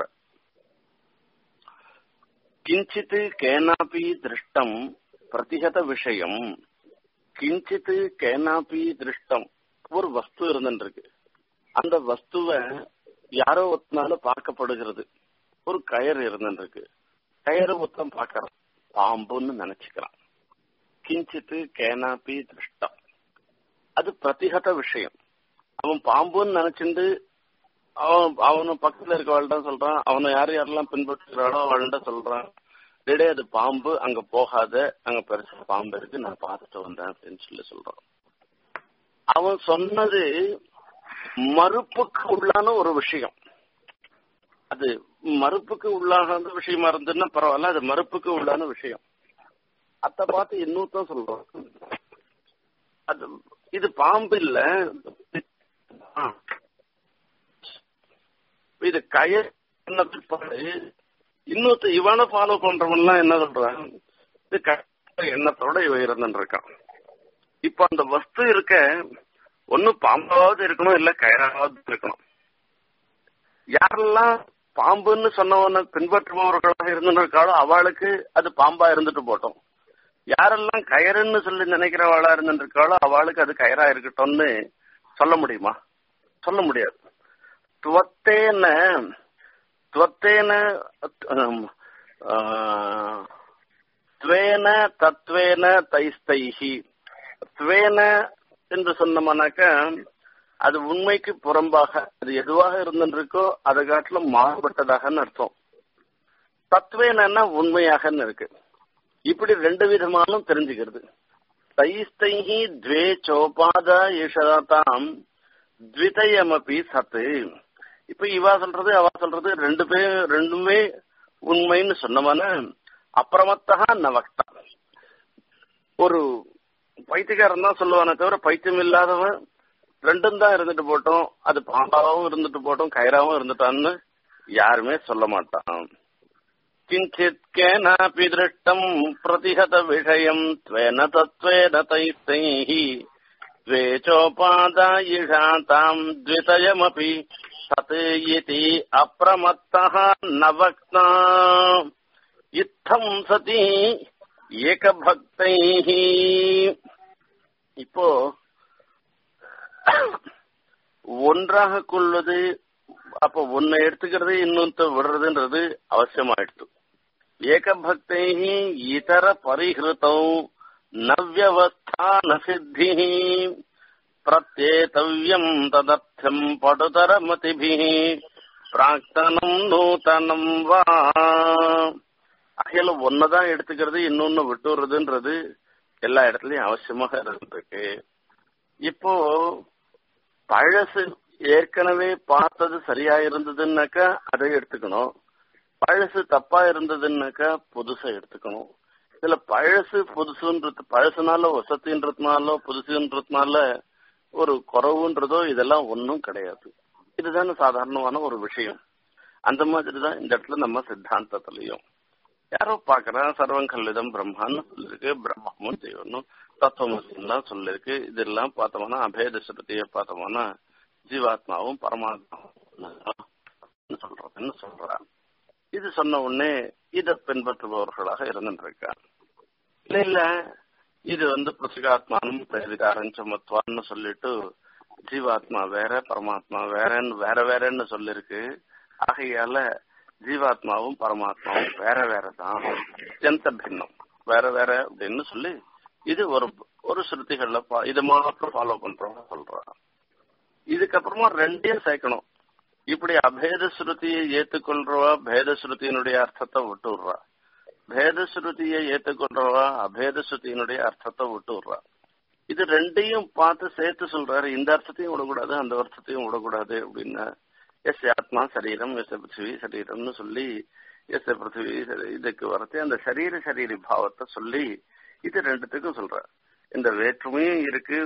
கிஞ்சித் கேனாபி திருஷ்டம் பிரதிகத விஷயம் கிஞ்சித் கேனாபி திருஷ்டம் ஒரு வஸ்து இருந்துருக்கு அந்த வஸ்துவை யாரோ ஒருத்தனால பார்க்கப்படுகிறது ஒரு கயர் இருந்துருக்கு கயறு மொத்தம் பார்க்கறான் பாம்புன்னு நினைச்சுக்கிறான் கிஞ்சித்து கேனாபி திருஷ்டம் அது பிரதிகத விஷயம் அவன் பாம்புன்னு நினைச்சிட்டு அவன் அவனு பக்கத்துல இருக்கவாள்கிட்ட சொல்றான் அவனை யார் யாரெல்லாம் பின்பற்றுகிறாளோ அவள்கிட்ட சொல்றான் டேடே அது பாம்பு அங்க போகாத அங்க பெருசா பாம்பு இருக்கு நான் பார்த்துட்டு வந்தேன் அப்படின்னு சொல்லி சொல்றான் அவன் சொன்னது மறுப்புக்கு உள்ளான ஒரு விஷயம் அது மறுப்புக்கு உள்ளான விஷயமா இருந்ததுன்னா பரவாயில்ல அது மறுப்புக்கு உள்ளான விஷயம் அத பார்த்து இன்னொருத்தன் சொல்றோம் அது இது பாம்பு இல்ல இது கயர் பிற்பாடு இன்னொருத்த இவனை ஃபாலோ பண்றவன்லாம் என்ன சொல்றான் இது எண்ணத்தோட இவன் இருந்துட்டு இருக்கான் இப்ப அந்த வஸ்து இருக்க ஒண்ணு பாம்பாவது இருக்கணும் இல்ல கயராவது இருக்கணும் யாரெல்லாம் பாம்புன்னு சொன்னவன பின்பற்றுபவர்களாக இருந்திருக்காளோ அவளுக்கு அது பாம்பா இருந்துட்டு போட்டோம் யாரெல்லாம் கயறுன்னு சொல்லி நினைக்கிறவாளா இருந்திருக்காளோ அவளுக்கு அது கயரா இருக்கட்டும்னு சொல்ல முடியுமா சொல்ல முடியாது துவத்தேன துவத்தேன துவேன தத்வேன தைஸ்தைஹி துவேன என்று சொன்னோம்னாக்க அது உண்மைக்கு புறம்பாக அது எதுவாக இருந்திருக்கோ அதை காட்டிலும் மாறுபட்டதாக அர்த்தம் தத்துவேனா உண்மையாக இருக்கு இப்படி ரெண்டு விதமானும் தெரிஞ்சுக்கிறது தைஸ்தைஹி துவே சோபாத ஈஷதாம் த்விதயமபி சத்து இப்ப இவா சொல்றது அவ சொல்றது ரெண்டு பேர் ரெண்டுமே உண்மைன்னு சொன்னவன அப்புறமத்தகா நவக்தா ஒரு பைத்தியக்காரன் தான் சொல்லுவானே தவிர பைத்தியம் இல்லாதவன் ரெண்டும் தான் இருந்துட்டு போட்டோம் அது பாம்பாவும் இருந்துட்டு போட்டோம் கயிறாவும் இருந்துட்டான்னு யாருமே சொல்ல மாட்டான் கிஞ்சித் கேனாபி திருஷ்டம் பிரதிஹத விஷயம் துவேன தத்வேன தைஸ்தைஹி द्वेचोपादायिषा ताम् द्वितयमपि तत् इति अप्रमत्तः न वक्ता இத்தம் சதி ஏகபக்தைः இப்போ ஒன்றாக கொள்வது அப்ப ஒன்னை எடுத்துக்கிறது இன்னொன்று விடுறதுன்றது அவசியமாயிடுது ஏகபக்தை இதர பரிஹிருத்தௌ நவ்யவஸ்தான சித்தி பிரத்யேதவ்யம் ததர்த்தம் படுதரமதிபிः பிராக்தனம் நூதனம் வா அகையில ஒன்னதான் எடுத்துக்கிறது இன்னொன்னு விட்டுறதுன்றது எல்லா இடத்துலயும் அவசியமாக இருந்திருக்கு இப்போ பழசு ஏற்கனவே பார்த்தது சரியா இருந்ததுன்னாக்கா அதை எடுத்துக்கணும் பழசு தப்பா இருந்ததுன்னாக்கா புதுசா எடுத்துக்கணும் இதுல பழசு புதுசுன்றது பழசுனால வசதின்றதுனால புதுசுன்றதுனால ஒரு குறவுன்றதோ இதெல்லாம் ஒன்றும் கிடையாது இதுதானே சாதாரணமான ஒரு விஷயம் அந்த மாதிரி தான் இந்த இடத்துல நம்ம சித்தாந்தத்திலையும் யாரோ பாக்குறா சர்வம் கல்விதம் பிரம்மான்னு சொல்லிருக்கு பிரம்மமும் தெய்வனும் தத்துவமசிலாம் சொல்லிருக்கு இதெல்லாம் பார்த்தோம்னா அபேத சுருத்திய பார்த்தோம்னா ஜீவாத்மாவும் பரமாத்மாவும் சொல்றதுன்னு சொல்றான் இது சொன்ன உடனே இதை பின்பற்றுபவர்களாக இருந்துருக்கா இல்ல இல்ல இது வந்து புசிகாத்மானும் பிரதிகாரம் சுமத்துவான்னு சொல்லிட்டு ஜீவாத்மா வேற பரமாத்மா வேறன்னு வேற வேறன்னு சொல்லிருக்கு ஆகையால ஜீவாத்மாவும் பரமாத்மாவும் வேற வேற தான் அத்தியந்த பின்னம் வேற வேற அப்படின்னு சொல்லி இது ஒரு ஒரு ஸ்ருதிகள்ல இது மாத்திரம் ஃபாலோ பண்றோம் சொல்றான் இதுக்கப்புறமா ரெண்டையும் சேர்க்கணும் இப்படி அபேத ஸ்ருதியை ஏத்துக்கொள்றவா பேத ஸ்ருதியினுடைய அர்த்தத்தை விட்டு விடுறா பேத ஸ்ருதியை ஏத்துக்கொள்றவா அபேத ஸ்ருதியினுடைய அர்த்தத்தை விட்டு விடுறா இது ரெண்டையும் பார்த்து சேர்த்து சொல்றாரு இந்த அர்த்தத்தையும் விடக்கூடாது அந்த அர்த்தத்தையும் விடக்கூடாது அப்படின்னா எஸ் ஆத்மா சரீரம் எஸ் பிருத்திவி சரீரம்னு சொல்லி எஸ் பிருத்திவி இதுக்கு வரத்தே அந்த சரீர சரீரி பாவத்தை சொல்லி இது ரெண்டுத்துக்கும் சொல்ற இந்த வேற்றுமையும் இருக்கு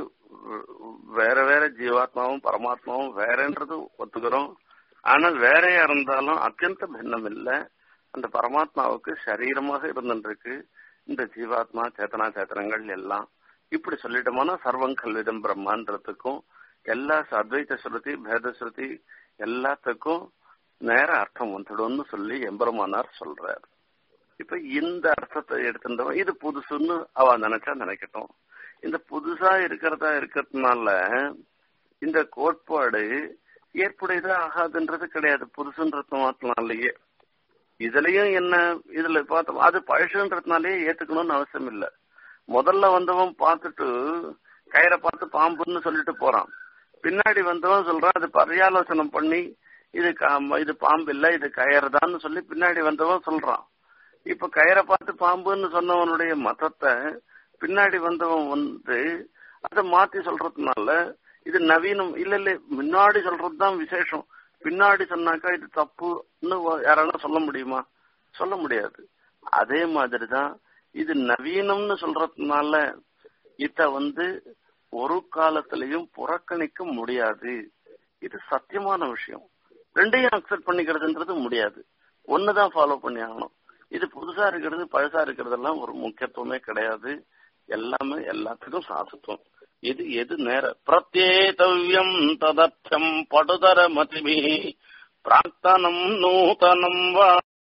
வேற வேற ஜீவாத்மாவும் பரமாத்மாவும் வேறன்றது ஒத்துக்கிறோம் ஆனால் வேறையா இருந்தாலும் அத்தியந்த பின்னம் இல்லை அந்த பரமாத்மாவுக்கு சரீரமாக இருந்துருக்கு இந்த ஜீவாத்மா சேத்தனா சேத்தனங்கள் எல்லாம் இப்படி சொல்லிட்டோம்னா சர்வம் கல்விதம் பிரம்மான்றதுக்கும் எல்லா அத்வைத ஸ்ருதி பேத ஸ்ருதி எல்லாத்துக்கும் நேர அர்த்தம் வந்துடும்னு சொல்லி எம்பெருமானார் சொல்றார் இப்ப இந்த அர்த்தத்தை எடுத்துட்டோம் இது புதுசுன்னு அவ நினைச்சா நினைக்கட்டும் இந்த புதுசா இருக்கிறதா இருக்கிறதுனால இந்த கோட்பாடு ஏற்புடையதா ஆகாதுன்றது கிடையாது புதுசுன்றது மாத்தினாலேயே இதுலயும் என்ன இதுல பார்த்தோம் அது பழசுன்றதுனாலே ஏத்துக்கணும்னு அவசியம் இல்ல முதல்ல வந்தவன் பார்த்துட்டு கயிறை பார்த்து பாம்புன்னு சொல்லிட்டு போறான் பின்னாடி வந்தவன் சொல்றான் அது பரியாலோசனம் பண்ணி இது இது பாம்பு இல்ல இது கயிறுதான்னு சொல்லி பின்னாடி வந்தவன் சொல்றான் இப்ப கயிறை பார்த்து பாம்புன்னு சொன்னவனுடைய மதத்தை பின்னாடி வந்தவன் வந்து அதை மாத்தி சொல்றதுனால இது நவீனம் இல்ல இல்ல முன்னாடி சொல்றதுதான் விசேஷம் பின்னாடி சொன்னாக்கா இது தப்புன்னு யாராலும் சொல்ல முடியுமா சொல்ல முடியாது அதே மாதிரிதான் இது நவீனம்னு சொல்றதுனால இத வந்து ஒரு காலத்திலையும் புறக்கணிக்க முடியாது இது சத்தியமான விஷயம் ரெண்டையும் அக்செப்ட் பண்ணிக்கிறதுன்றது முடியாது ஒண்ணுதான் ஃபாலோ பண்ணி ஆகணும் இது புதுசா இருக்கிறது பழசா இருக்கிறதெல்லாம் ஒரு முக்கியத்துவமே கிடையாது எல்லாமே எல்லாத்துக்கும் சாசுத்துவம் இது எது நேர பிரத்யேதவ்யம் ததர்த்தம் படுதர மதிபி பிராக்தனம் நூதனம் வா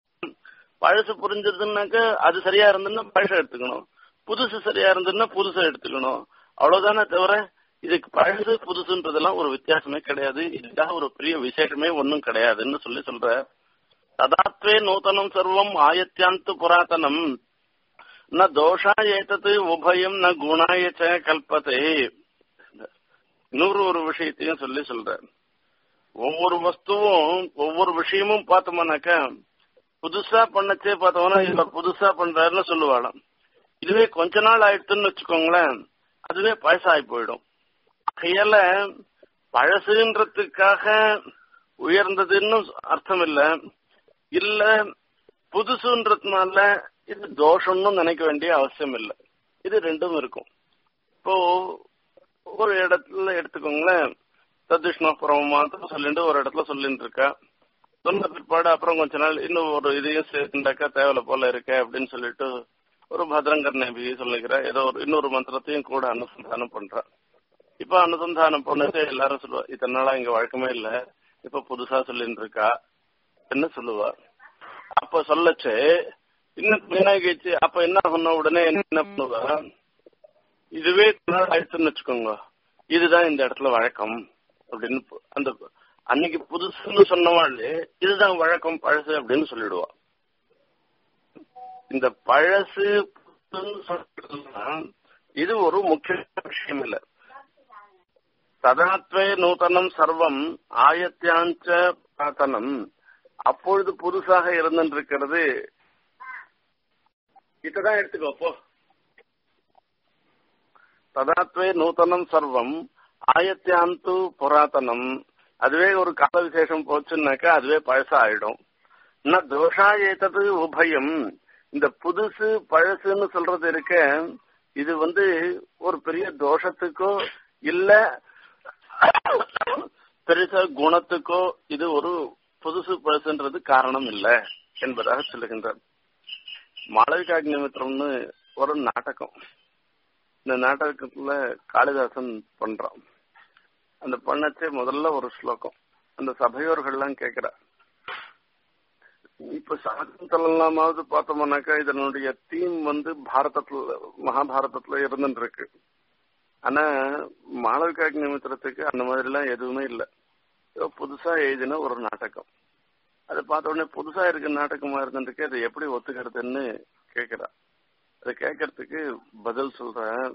பழசு புரிஞ்சிருதுன்னாக்க அது சரியா இருந்ததுன்னா பழச எடுத்துக்கணும் புதுசு சரியா இருந்ததுன்னா புதுசை எடுத்துக்கணும் அவ்வளவுதானே தவிர இதுக்கு பழசு புதுசுன்றதெல்லாம் ஒரு வித்தியாசமே கிடையாது இதுக்காக ஒரு பெரிய விசேஷமே ஒன்றும் கிடையாதுன்னு சொல்லி சொல்ற ததாத்வே நூத்தனம் சர்வம் ஆயத்தியாந்து புராதனம் ந தோஷா ஏத்தது உபயம் ந குணாயச்ச கல்பத்தே இன்னொரு ஒரு விஷயத்தையும் சொல்லி சொல்ற ஒவ்வொரு வஸ்துவும் ஒவ்வொரு விஷயமும் பார்த்தோம்னாக்க புதுசா பண்ணச்சே பார்த்தோம்னா இதுல புதுசா பண்றாருன்னு சொல்லுவாளாம் இதுவே கொஞ்ச நாள் ஆயிடுத்துன்னு வச்சுக்கோங்களேன் அதுவே பழசாகி போயிடும் கையால பழசுன்றதுக்காக உயர்ந்ததுன்னு அர்த்தம் இல்ல இல்ல புதுசுன்றதுனால இது தோஷம்னு நினைக்க வேண்டிய அவசியம் இல்லை இது ரெண்டும் இருக்கும் இப்போ ஒரு இடத்துல எடுத்துக்கோங்களேன் தத்துஷ்ணா மாத்திரம் சொல்லிட்டு ஒரு இடத்துல சொல்லிட்டு இருக்கா சொன்ன பிற்பாடு அப்புறம் கொஞ்ச நாள் இன்னும் ஒரு இதையும் சேர்த்துட்டாக்கா தேவையில்ல போல இருக்க அப்படின்னு சொல்லிட்டு ஒரு பத்ரங்கர் நபி சொல்லிக்கிற ஏதோ ஒரு இன்னொரு மந்திரத்தையும் கூட அனுசந்தானம் பண்றா இப்ப அனுசந்தானம் பண்ணது எல்லாரும் சொல்லுவா இத்தனை நாளா இங்க வழக்கமே இல்ல இப்ப புதுசா சொல்லிட்டு இருக்கா என்ன சொல்லுவா அப்ப சொல்லச்சு இன்னும் மீனாகிச்சு அப்ப என்ன சொன்ன உடனே என்ன பண்ணுவா இதுவே ஆயிடுச்சுன்னு வச்சுக்கோங்க இதுதான் இந்த இடத்துல வழக்கம் அப்படின்னு அந்த அன்னைக்கு புதுசுன்னு சொன்னவாள் இதுதான் வழக்கம் பழசு அப்படின்னு சொல்லிடுவா இந்த பழசு புதுசுன்னு சொல்றதுன்னா இது ஒரு முக்கியமான விஷயம் இல்ல ததாத்வே நூதனம் சர்வம் ஆயத்தியாஞ்ச பிராத்தனம் அப்பொழுது புதுசாக இருந்திருக்கிறது இதான் எடுத்துக்கோ போ ததாத்வே நூதனம் சர்வம் ஆயத்தியாந்து புராதனம் அதுவே ஒரு கால விசேஷம் போச்சுன்னாக்கா அதுவே பழசா ஆயிடும் என்ன தோஷா ஏத்தது உபயம் இந்த புதுசு பழசுன்னு சொல்றது இருக்க இது வந்து ஒரு பெரிய தோஷத்துக்கோ இல்ல பெருசா குணத்துக்கோ இது ஒரு புதுசு பழசுன்றது காரணம் இல்ல என்பதாக சொல்லுகின்றார் மாளவிகாக்னிமித்திரம்னு ஒரு நாடகம் இந்த நாடகத்துல காளிதாசன் பண்றான் அந்த பண்ணச்சே முதல்ல ஒரு ஸ்லோகம் அந்த சபையோர்கள்லாம் கேக்குற இப்ப சாகுந்தலமாவது பார்த்தோம்னாக்கா இதனுடைய தீம் வந்து பாரதத்துல மகாபாரதத்துல இருந்துட்டு இருக்கு ஆனா மாளவிகாக் நிமித்திரத்துக்கு அந்த மாதிரி எல்லாம் எதுவுமே இல்லை புதுசா எழுதின ஒரு நாடகம் அதை பார்த்த உடனே புதுசா இருக்க நாடகமா இருந்துருக்கு அதை எப்படி ஒத்துக்கிறதுன்னு கேக்குறா அதை கேட்கறதுக்கு பதில் சொல்றேன்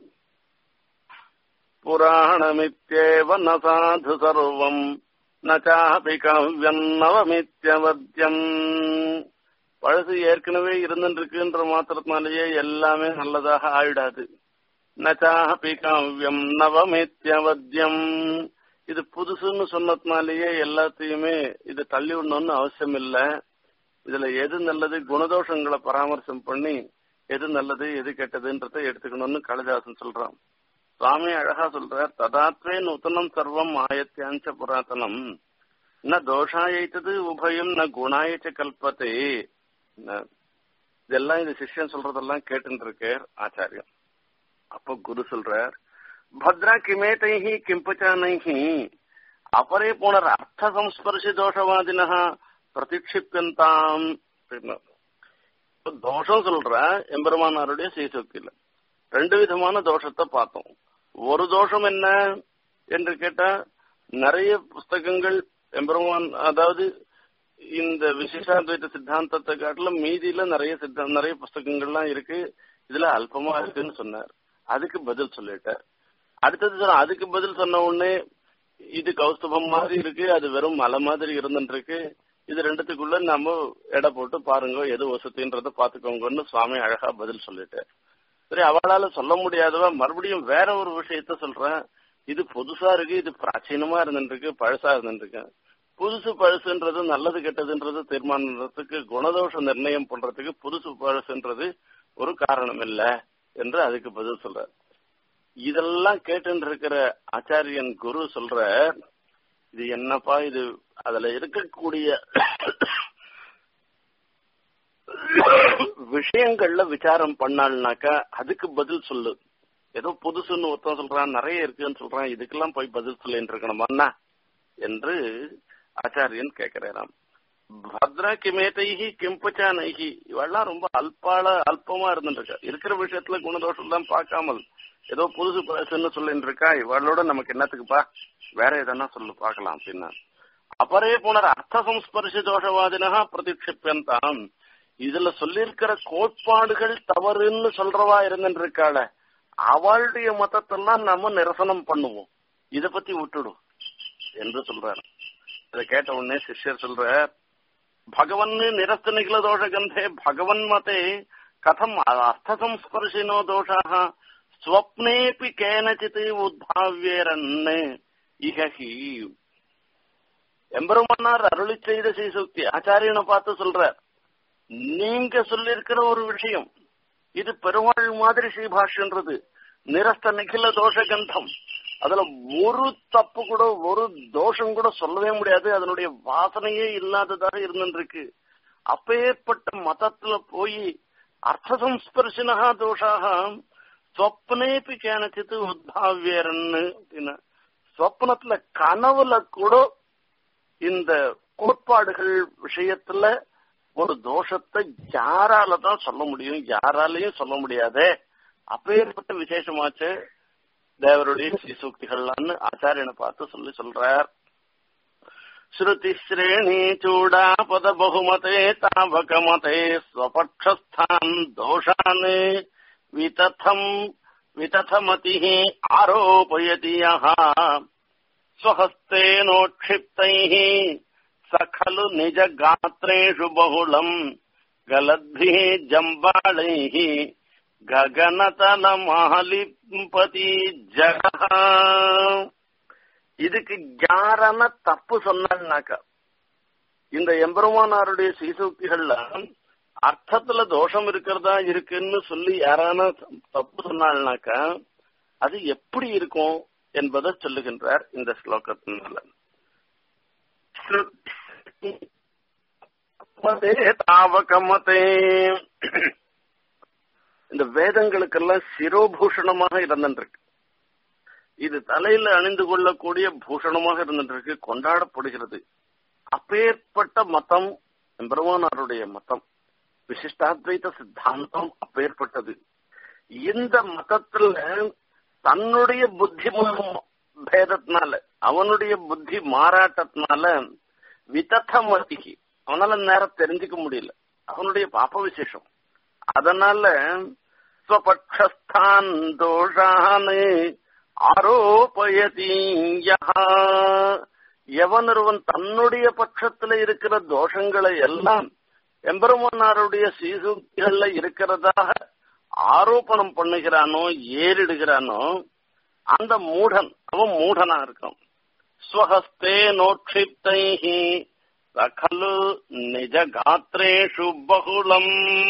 புராணமித்யேவ ந சாது சர்வம் நச்சாபி கவ்யம் நவமித்யவத்தியம் பழசு ஏற்கனவே இருந்துருக்குன்ற மாத்திரத்தினாலேயே எல்லாமே நல்லதாக ஆயிடாது நச்சாபி கவ்யம் நவமித்யவத்தியம் இது புதுசுன்னு சொன்னதுனாலேயே எல்லாத்தையுமே இது தள்ளி விடணும்னு அவசியம் இல்ல இதுல எது நல்லது குணதோஷங்களை பராமர்சம் பண்ணி எது நல்லது எது கெட்டதுன்றதை எடுத்துக்கணும்னு காளிதாசன் சொல்றான் சுவாமி அழகா சொல்றார் ததாத்வே நூத்தனம் சர்வம் ஆயத்தியாஞ்ச புராதனம் ந தோஷாயத்தது உபயம் ந குணாயச்ச கல்பத்தை இதெல்லாம் இந்த சிஷ்யன் சொல்றதெல்லாம் கேட்டு இருக்கார் ஆச்சாரியம் அப்போ குரு சொல்றார் பத்ரா கிமேதைஹி கிம்பச்சானைஹி அபரே புனர் அர்த்த சம்ஸ்பர்ஷி தோஷவாதினா பிரதிக்ஷிப்பந்தாம் தோஷம் சொல்ற எம்பெருமானாருடைய சீசோக்கில ரெண்டு விதமான தோஷத்தை பார்த்தோம் ஒரு தோஷம் என்ன என்று கேட்டா நிறைய புஸ்தகங்கள் எம்பெருமான் அதாவது இந்த விசேஷாத்வைத சித்தாந்தத்தை காட்டிலும் மீதியில நிறைய சித்தா நிறைய புஸ்தகங்கள்லாம் இருக்கு இதுல அல்பமா இருக்குன்னு சொன்னார் அதுக்கு பதில் சொல்லிட்டார் அடுத்தது சொன்ன அதுக்கு பதில் சொன்ன உடனே இது கௌஸ்துபம் மாதிரி இருக்கு அது வெறும் மலை மாதிரி இருந்துட்டு இருக்கு இது ரெண்டுத்துக்குள்ள நம்ம எடை போட்டு பாருங்க எது வசதின்றத பாத்துக்கோங்கன்னு சுவாமி அழகா பதில் சொல்லிட்டார் சரி அவளால சொல்ல முடியாதவ மறுபடியும் வேற ஒரு விஷயத்த சொல்றேன் இது புதுசா இருக்கு இது பிராச்சீனமா இருந்துருக்கு பழசா இருந்துருக்கு புதுசு பழசுன்றது நல்லது கெட்டதுன்றது தீர்மானத்துக்கு குணதோஷ நிர்ணயம் பண்றதுக்கு புதுசு பழசுன்றது ஒரு காரணம் இல்ல என்று அதுக்கு பதில் சொல்ற இதெல்லாம் கேட்டு இருக்கிற ஆச்சாரியன் குரு சொல்ற இது என்னப்பா இது அதுல இருக்கக்கூடிய விஷயங்கள்ல விசாரம் பண்ணாள்னாக்கா அதுக்கு பதில் சொல்லு ஏதோ புதுசுன்னு ஒருத்தன் சொல்றான் நிறைய இருக்குன்னு சொல்றான் இதுக்கெல்லாம் போய் பதில் சொல்லிட்டு இருக்கணுமா என்று ஆச்சாரியன் கேட்கிறாராம் பத்ரா கிமேதைஹி கிம்பச்சா நைஹி இவெல்லாம் ரொம்ப அல்பால அல்பமா இருந்துருக்கா இருக்கிற விஷயத்துல குணதோஷம் தான் பார்க்காமல் ஏதோ புதுசு பழசுன்னு சொல்லிட்டு இருக்கா இவளோட நமக்கு என்னத்துக்குப்பா வேற எதனா சொல்லு பார்க்கலாம் அப்படின்னா அபரே புனர் அர்த்த சம்ஸ்பர்ஷ தோஷவாதினா பிரதிக்ஷிப்பந்தாம் இதுல சொல்லியிருக்கிற கோட்பாடுகள் தவறுன்னு சொல்றவா இருந்துட்டு இருக்காள அவளுடைய மதத்தெல்லாம் நம்ம நிரசனம் பண்ணுவோம் இத பத்தி விட்டுடும் என்று சொல்றாரு இதை கேட்ட உடனே சிஷ்யர் சொல்ற பகவன் நிரஸ்த நிகழ தோஷ கந்தே பகவன் மதே கதம் அர்த்த சம்ஸ்பர்ஷினோ தோஷாக ஸ்வப்னேபி கேனச்சித் உத்பாவியரன் இகஹி எம்பெருமன்னார் அருளி செய்த சீசுக்தி ஆச்சாரியனை பார்த்து சொல்ற நீங்க சொல்லியிருக்கிற ஒரு விஷயம் இது பெருமாள் மாதிரி ஸ்ரீபாஷ்யன்றது நிரஸ்த நிகில தோஷ கந்தம் அதுல ஒரு தப்பு கூட ஒரு தோஷம் கூட சொல்லவே முடியாது அதனுடைய வாசனையே இல்லாததாக இருந்துருக்கு அப்பேற்பட்ட மதத்துல போய் அர்த்த சம்ஸ்பர்ஷினகா தோஷாக சொப்னேபி கேனச்சித்து உத்பாவியரன்னு அப்படின்னா சொப்னத்துல கனவுல கூட இந்த கோட்பாடுகள் விஷயத்துல ஒரு தோஷத்தை யாரால தான் சொல்ல முடியும் யாராலையும் சொல்ல முடியாதே அப்பேற்பட்ட விசேஷமாச்சு தேவருடைய ஸ்ரீசூக்திகள்லான்னு ஆச்சாரியனை பார்த்து சொல்லி சொல்றார் ஸ்ருதி ஸ்ரேணி சூடா பத பகுமதே தாவகமதே ஸ்வபக்ஷஸ்தான் தோஷான் விததம் விததமதி ஆரோபயதி யः स्वहस्तेनोक्षिप्तैः स खलु निजगात्रेषु बहुलम् गलद्भिः जम्बालैः ககனதலமாலிம்பதி ஜகஹ இதுக்கு யாரான தப்பு சொன்னாக்கா இந்த எம்பெருமானாருடைய சீசூக்திகள்ல அர்த்தத்துல தோஷம் இருக்கிறதா இருக்குன்னு சொல்லி யாரான தப்பு சொன்னாள்னாக்கா அது எப்படி இருக்கும் என்பதை சொல்லுகின்றார் இந்த ஸ்லோகத்தினால தாவகமதே இந்த வேதங்களுக்கெல்லாம் சிரோபூஷணமாக இருந்துருக்கு இது தலையில அணிந்து கொள்ளக்கூடிய பூஷணமாக இருந்துருக்கு கொண்டாடப்படுகிறது அப்பேற்பட்ட மதம் பெருமானாருடைய மதம் விசிஷ்டாத்வைத சித்தாந்தம் அப்பேற்பட்டது இந்த மதத்துல தன்னுடைய புத்தி பேதத்தினால அவனுடைய புத்தி மாறாட்டத்தினால விதத்தமதிக்கு அவனால நேரம் தெரிஞ்சுக்க முடியல அவனுடைய பாப்ப விசேஷம் அதனால ஸ்வபக்ஷஸ்தான் தோஷானு ஆரோபயதி எவனொருவன் தன்னுடைய பட்சத்துல இருக்கிற தோஷங்களை எல்லாம் எம்பெருமானாருடைய சீசுக்திகள்ல இருக்கிறதாக ஆரோபணம் பண்ணுகிறானோ ஏறிடுகிறானோ அந்த மூடன் அவன் மூடனா இருக்கும் ஸ்வஹஸ்தே நோட்சிப்தை சகலு நிஜ காத்திரேஷு பகுலம்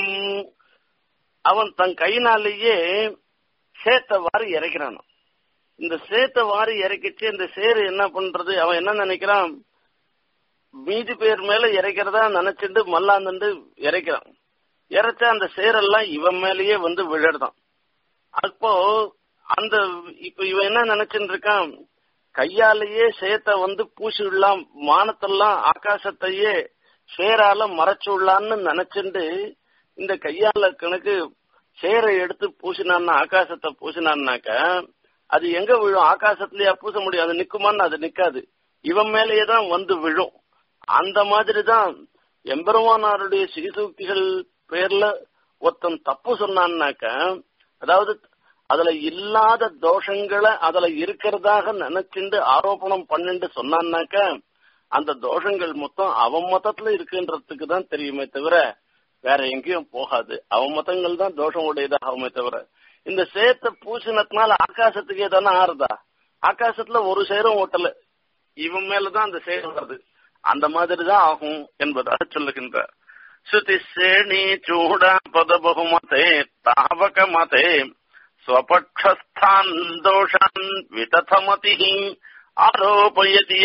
அவன் தன் கையினாலேயே சேத்த வாரி இறக்கிறான் இந்த சேத்த வாரி இறக்கிச்சு இந்த சேரு என்ன பண்றது அவன் என்ன நினைக்கிறான் மீதி பேர் மேல இறைக்கிறதா நினைச்சிட்டு மல்லாந்துண்டு இறைக்கிறான் இறைச்சா அந்த சேரெல்லாம் இவன் மேலேயே வந்து விழறதான் அப்போ அந்த இப்ப இவன் என்ன நினைச்சுட்டு இருக்கான் கையாலேயே சேத்த வந்து பூசி விடலாம் மானத்தெல்லாம் ஆகாசத்தையே சேரால மறைச்சு விடலான்னு நினைச்சுண்டு இந்த கையால கணக்கு சேரை எடுத்து பூசினான்னா ஆகாசத்தை பூசினான்னாக்க அது எங்க விழும் ஆகாசத்திலேயே பூச முடியும் அது நிக்குமான்னு அது நிக்காது இவன் மேலேயே தான் வந்து விழும் அந்த மாதிரி தான் எம்பெருமானாருடைய சிகிசூக்திகள் பேர்ல ஒருத்தன் தப்பு சொன்னான்னாக்க அதாவது அதுல இல்லாத தோஷங்களை அதுல இருக்கிறதாக நினைச்சுண்டு ஆரோபணம் பண்ணிட்டு சொன்னான்னாக்க அந்த தோஷங்கள் மொத்தம் அவன் மொத்தத்துல இருக்குன்றதுக்கு தான் தெரியுமே தவிர வேற எங்கேயும் போகாது அவன் மதங்கள் தான் தோஷம் உடையதாகுமே தவிர இந்த சேத்த பூசினத்தினால ஆகாசத்துக்கு தானே ஆறுதா ஆகாசத்துல ஒரு சேரும் ஓட்டல இவன் மேலதான் அந்த சேரம் வருது அந்த மாதிரிதான் ஆகும் என்பதாக சொல்லுகின்றார் ஸ்ருதி சேணி சூடா பத பகுமதே தாவக மதே ஸ்வபக்ஷஸ்தான் தோஷான் விததமதி ஆரோபயதி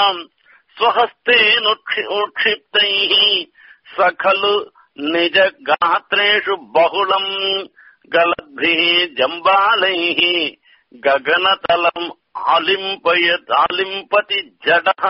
ஸ்வஹஸ்தேனுக்ஷிப்தைः स खलु निज गात्रेषु बहुलम् गलद्भिः जम्बालैः गगनतलम् आलिम्पयत् आलिम्पति जडः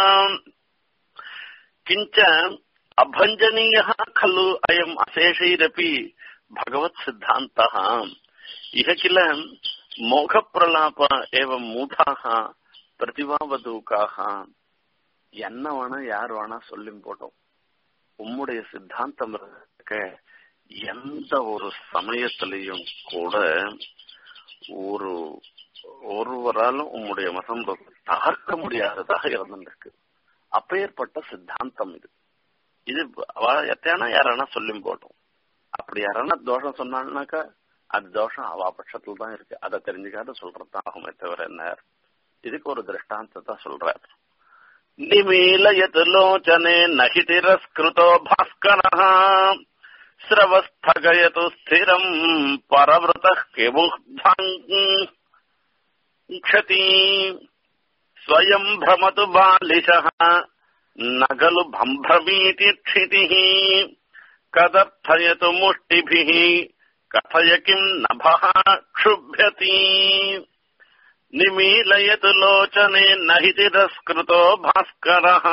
किञ्च अभञ्जनीयः खलु अयम् अशेषैरपि भगवत् सिद्धान्तः इह किल मोघप्रलाप एव मूढाः प्रतिभावधूकाः என்ன வேணா யார் வேணா சொல்லி போட்டோம் உம்முடைய சித்தாந்தம் இருக்க எந்த ஒரு சமயத்திலையும் கூட ஒரு ஒருவராலும் உம்முடைய மதம் தகர்க்க முடியாததாக இருந்திருக்கு அப்பேற்பட்ட சித்தாந்தம் இது இது எத்தையானா யாரானா சொல்லி போட்டோம் அப்படி யாரானா தோஷம் சொன்னான்னாக்கா அது தோஷம் அவா பட்சத்துல தான் இருக்கு அதை தெரிஞ்சுக்காத சொல்றதுதான் ஆகுமே தவிர என்ன இதுக்கு ஒரு திருஷ்டாந்தத்தை சொல்றாரு निमीलयत् लोचने न हि तिरस्कृतो भास्करः स्रवस्थगयतु स्थिरम् परवृतः किमुग्धङ्क्षति स्वयम् भ्रमतु बालिशः न खलु भम्भ्रमीति क्षितिः कदर्थयतु मुष्टिभिः கதய கிம் நபः க்ஷுப்யதி நிமீலயது லோச்சனே நஹி திரஸ்கிருதோ பாஸ்கரः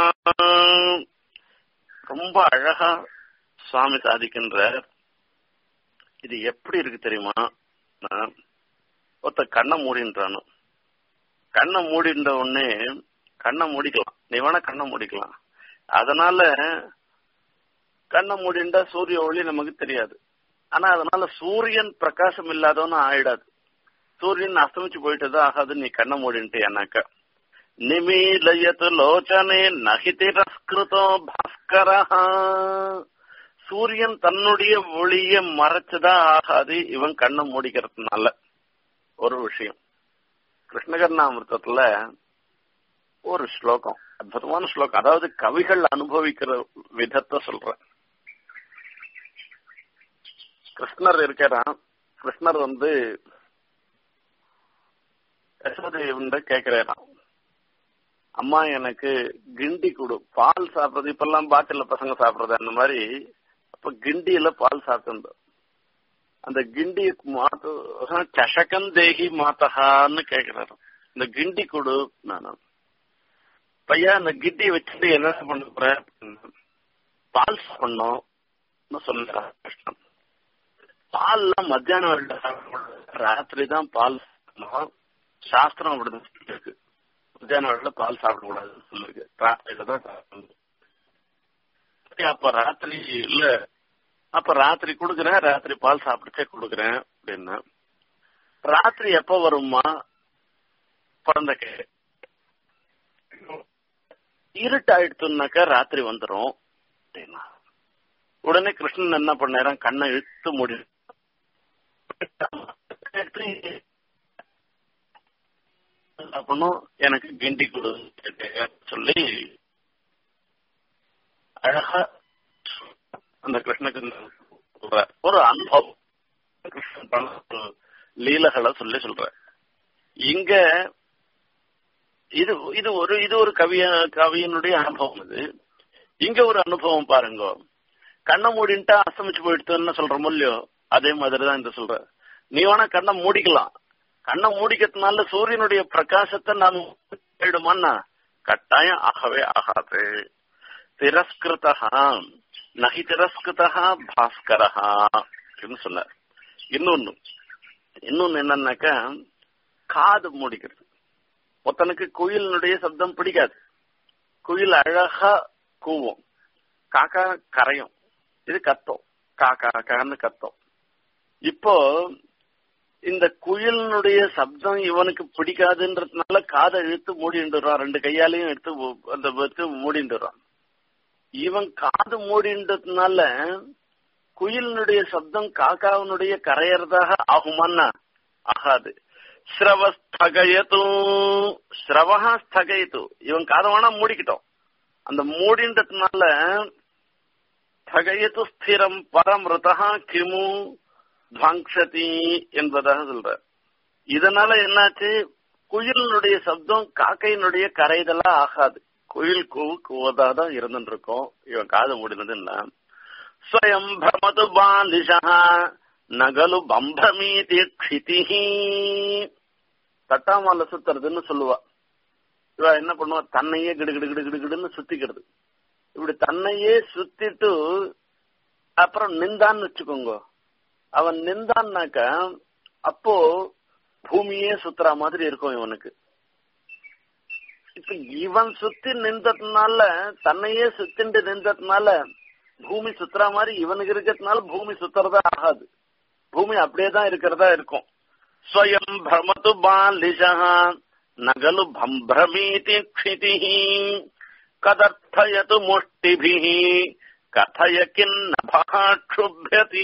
ரொம்ப அழகா சுவாமி சாதிக்கின்ற இது எப்படி இருக்கு தெரியுமா நான் ஒருத்த கண்ணை மூடின்றானோ கண்ணை மூடின்ற உடனே கண்ணை மூடிக்கலாம் நீ வேணா கண்ணை மூடிக்கலாம் அதனால கண்ணை மூடிண்டா சூரிய ஒளி நமக்கு தெரியாது ஆனா அதனால சூரியன் பிரகாசம் இல்லாதவனும் ஆயிடாது சூரியன் அஸ்தமிச்சு போயிட்டதா ஆகாது நீ கண்ணை மூடின்ட்டு என்னாக்க நிமீலயத்து லோச்சனே நகி திரஸ்கிருதோ பாஸ்கரஹா சூரியன் தன்னுடைய ஒளிய மறைச்சதா ஆகாது இவன் கண்ணை மூடிக்கிறதுனால ஒரு விஷயம் கிருஷ்ணகர்ணாமிர்தத்துல ஒரு ஸ்லோகம் அற்புதமான ஸ்லோகம் அதாவது கவிகள் அனுபவிக்கிற விதத்தை சொல்றேன் கிருஷ்ணர் இருக்கிறான் கிருஷ்ணர் வந்து யசோதேவன் கேக்குறாராம் அம்மா எனக்கு கிண்டி கொடு பால் சாப்பிடுறது இப்பெல்லாம் பாட்டில பசங்க சாப்பிடுறது அந்த மாதிரி அப்ப கிண்டியில பால் சாப்பிட்டு அந்த கிண்டி மாத்து சஷகன் தேகி மாத்தகான்னு கேக்குறாரு இந்த கிண்டி கொடு நானு பையா அந்த கிண்டி வச்சுட்டு என்ன பண்ண போற பால் சாப்பிடணும் சொல்லுறான் கிருஷ்ணன் பால்லாம் மத்தியானம் வேலை சாப்பிடக்கூடாது ராத்திரி தான் பால் சாப்பிடணும் சாஸ்திரம் அப்படிதான் இருக்கு மத்தியான வேலை பால் சாப்பிடக்கூடாதுன்னு சொல்லிருக்கு ராத்திரியில தான் சாப்பிடணும் அப்ப ராத்திரி இல்ல அப்ப ராத்திரி கொடுக்குறேன் ராத்திரி பால் சாப்பிட்டுட்டே கொடுக்குறேன் அப்படின்னா ராத்திரி எப்ப வருமா குழந்தைக்கு இருட்டாயிடுத்துனாக்கா ராத்திரி வந்துடும் அப்படின்னா உடனே கிருஷ்ணன் என்ன பண்ணாராம் கண்ணை இழுத்து மூடி சாப்பிடணும் எனக்கு கிண்டி கொடு சொல்லி அழகா அந்த கிருஷ்ணக்கு ஒரு அனுபவம் கிருஷ்ணன் லீலகளை சொல்லி சொல்ற இங்க இது இது ஒரு இது ஒரு கவிய கவியனுடைய அனுபவம் இது இங்க ஒரு அனுபவம் பாருங்க கண்ணை மூடின்ட்டா அஸ்தமிச்சு போயிடுத்துன்னு சொல்றோம் இல்லையோ அதே மாதிரிதான் இந்த சொல்ற நீ வேணா கண்ணை மூடிக்கலாம் கண்ணை மூடிக்கிறதுனால சூரியனுடைய பிரகாசத்தை நாம் போயிடுமான்னா கட்டாயம் ஆகவே ஆகாது திரஸ்கிருதா நகி திரஸ்கிருதா பாஸ்கரஹா அப்படின்னு சொன்னார் இன்னொன்னு இன்னொன்னு என்னன்னாக்கா காது மூடிக்கிறது ஒருத்தனுக்கு குயிலினுடைய சப்தம் பிடிக்காது குயில் அழகா கூவும் காக்கா கரையும் இது கத்தம் காக்கா கான்னு கத்தம் இப்போ இந்த குயிலினுடைய சப்தம் இவனுக்கு பிடிக்காதுன்றதுனால காதை இழுத்து மூடிண்டுறான் ரெண்டு கையாலையும் எடுத்து அந்த எடுத்து மூடிண்டுறான் இவன் காது மூடின்றதுனால குயிலினுடைய சப்தம் காக்காவினுடைய கரையறதாக ஆகுமான்னா ஆகாது ஸ்ரவஸ்தகயது ஸ்ரவஹா ஸ்தகயது இவன் காதை வேணா மூடிக்கிட்டோம் அந்த மூடின்றதுனால ஸ்தகயத்து ஸ்திரம் பரமிருதா கிமு துவாங்ஷதி என்பதாக சொல்ற இதனால என்னாச்சு குயிலினுடைய சப்தம் காக்கையினுடைய கரைதெல்லாம் ஆகாது குயில் கூவு கூவதாதான் இருந்துட்டு இருக்கோம் இவன் காது மூடினதுன்னா ஸ்வயம் பிரமது பாலிஷா நகலு பம்பமீதி க்ஷிதிஹி தட்டாமால சுத்துறதுன்னு சொல்லுவா இவ என்ன பண்ணுவா தன்னையே கிடு கிடு கிடு கிடு கிடுன்னு சுத்திக்கிறது இப்படி தன்னையே சுத்திட்டு அப்புறம் நிந்தான்னு வச்சுக்கோங்க அவன் நிந்தான்னாக்க அப்போ பூமியே சுத்துற மாதிரி இருக்கும் இவனுக்கு இப்ப இவன் சுத்தி நின்றதுனால தன்னையே சுத்திண்டு நின்றதுனால பூமி சுத்துற மாதிரி இவனுக்கு இருக்கிறதுனால பூமி சுத்துறதா ஆகாது பூமி அப்படியே தான் இருக்கிறதா இருக்கும் ஸ்வயம் பிரமது பாலிஷா நகலு பம்பிரமீதி க்ஷிதி கதர்த்தயது முஷ்டிபி கதய கிண்ணபாட்சுபியதி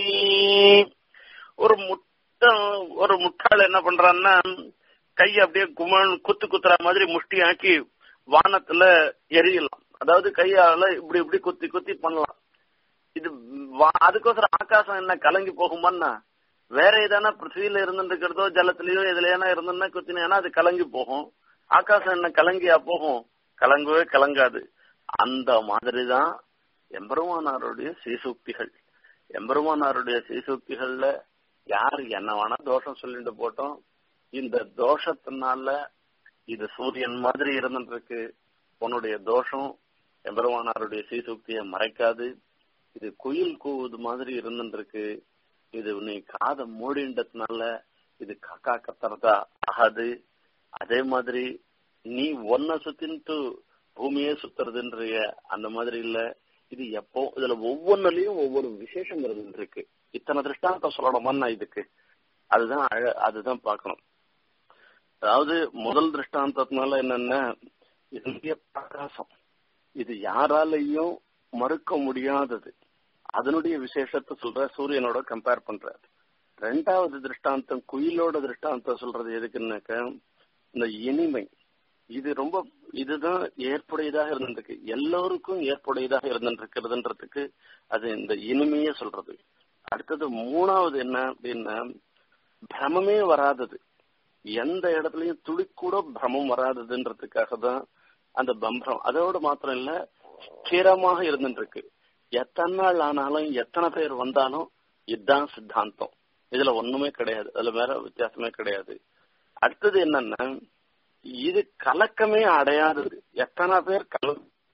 ஒரு முட்ட ஒரு முட்டாள் என்ன பண்றான்னா கை அப்படியே குமன் குத்து குத்துற மாதிரி முஷ்டி ஆக்கி வானத்துல எரியலாம் அதாவது கையால இப்படி இப்படி குத்தி குத்தி பண்ணலாம் இது அதுக்கோசரம் ஆகாசம் என்ன கலங்கி போகுமான்னா வேற ஏதானா பிருத்திவியில இருந்துருக்கிறதோ ஜலத்திலயோ எதுலயானா இருந்துன்னா குத்தினா அது கலங்கி போகும் ஆகாசம் என்ன கலங்கியா போகும் கலங்கவே கலங்காது அந்த மாதிரிதான் எம்பெருமானாருடைய சீசூக்திகள் எம்பெருமானாருடைய சீசூக்திகள்ல யார் என்ன வேணா தோஷம் சொல்லிட்டு போட்டோம் இந்த தோஷத்தினால இது சூரியன் மாதிரி இருந்துட்டு இருக்கு உன்னுடைய தோஷம் எம்பெருமானாருடைய சீசுக்தியை மறைக்காது இது குயில் கூவுது மாதிரி இருந்துட்டு இருக்கு இது நீ காதை மூடின்றதுனால இது காக்கா கத்துறதா ஆகாது அதே மாதிரி நீ ஒன்ன சுத்தின்ட்டு பூமியே சுத்துறதுன்றிய அந்த மாதிரி இல்ல இது எப்போ இதுல ஒவ்வொன்னுலயும் ஒவ்வொரு விசேஷம் இருந்துட்டு இருக்கு இத்தனை திருஷ்டாந்தம் சொல்லணுமா இதுக்கு அதுதான் அழ அதுதான் பார்க்கணும் அதாவது முதல் திருஷ்டாந்தத்தினால என்னன்னா இதனுடைய பிரகாசம் இது யாராலையும் மறுக்க முடியாதது அதனுடைய விசேஷத்தை சொல்ற சூரியனோட கம்பேர் பண்ற ரெண்டாவது திருஷ்டாந்தம் குயிலோட திருஷ்டாந்தம் சொல்றது எதுக்குன்னாக்க இந்த இனிமை இது ரொம்ப இதுதான் ஏற்புடையதாக இருந்திருக்கு எல்லோருக்கும் ஏற்புடையதாக இருந்திருக்கிறதுன்றதுக்கு அது இந்த இனிமையே சொல்றது அடுத்தது மூணாவது என்ன அப்படின்னா பிரமமே வராதது எந்த இடத்துலயும் துளி கூட பிரமம் வராததுன்றதுக்காக தான் அந்த பம்பரம் அதோட மாத்திரம் இல்ல ஸ்திரமாக இருந்துட்டு இருக்கு எத்தனை நாள் ஆனாலும் எத்தனை பேர் வந்தாலும் இதுதான் சித்தாந்தம் இதுல ஒண்ணுமே கிடையாது அதுல வேற வித்தியாசமே கிடையாது அடுத்தது என்னன்னா இது கலக்கமே அடையாதது எத்தனை பேர் கல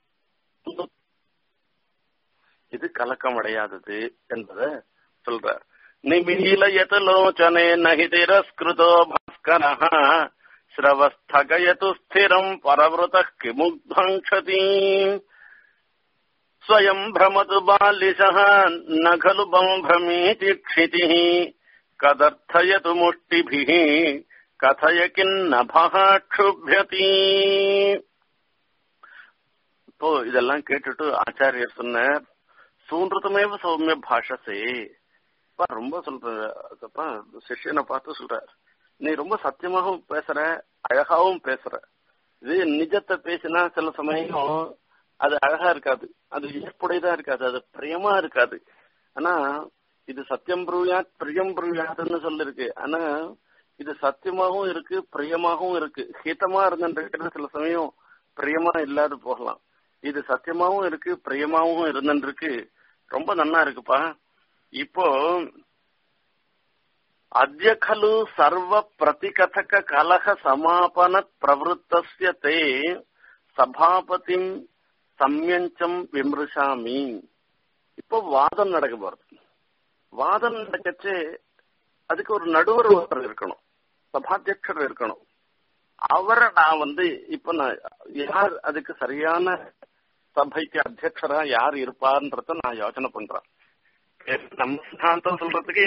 இது கலக்கம் அடையாதது என்பத சொல்றார் நிமிலயத் லோச்சனே நகி திரஸ்கிருதோ பாஸ்கரः ஸ்ரவஸ்தகயது ஸ்திரம் பரவృతः கிமுக்தங்ஷதி स्वयं भ्रमतु बालिशः न खलु बम्भ्रमीति क्षितिः कदर्थयतु मुष्टिभिः கதய கிண்ணபக க்ஷுபியதி இப்போ இதெல்லாம் கேட்டுட்டு ஆச்சாரியர் சொன்னார் சூன்றதுமேவ சௌமிய பாஷசே ரொம்ப சொல்ற சிஷ்யனை பார்த்து சொல்றார் நீ ரொம்ப சத்தியமாகவும் பேசுற அழகாவும் பேசுற இது நிஜத்தை பேசினா சில சமயம் அது அழகா இருக்காது அது ஏற்புடையதா இருக்காது அது பிரியமா இருக்காது ஆனா இது சத்தியம் புரியாத் பிரியம் புரியாதுன்னு சொல்லிருக்கு ஆனா இது சத்தியமாகவும் இருக்கு பிரியமாகவும் இருக்கு ஹிதமா இருந்துட்டு சில சமயம் பிரியமா இல்லாது போகலாம் இது சத்தியமாவும் இருக்கு பிரியமாவும் இருந்துருக்கு ரொம்ப நன்னா இருக்குப்பா இப்போ அத்ய खलु சர்வ பிரதிகதக கலக சமாபன பிரவருத்தஸ்ய தே சபாபதிம் சம்யஞ்சம் விமர்சாமி இப்போ வாதம் நடக்க போறது வாதம் நடக்கச்சு அதுக்கு ஒரு நடுவர் ஒருத்தர் இருக்கணும் சபாத்தியட்சர் இருக்கணும் அவரை நான் வந்து இப்ப நான் யார் அதுக்கு சரியான சபைக்கு அத்தியட்சரா யார் இருப்பார்ன்றத நான் யோசனை பண்றேன் நம்ம சித்தாந்தம் சொல்றதுக்கு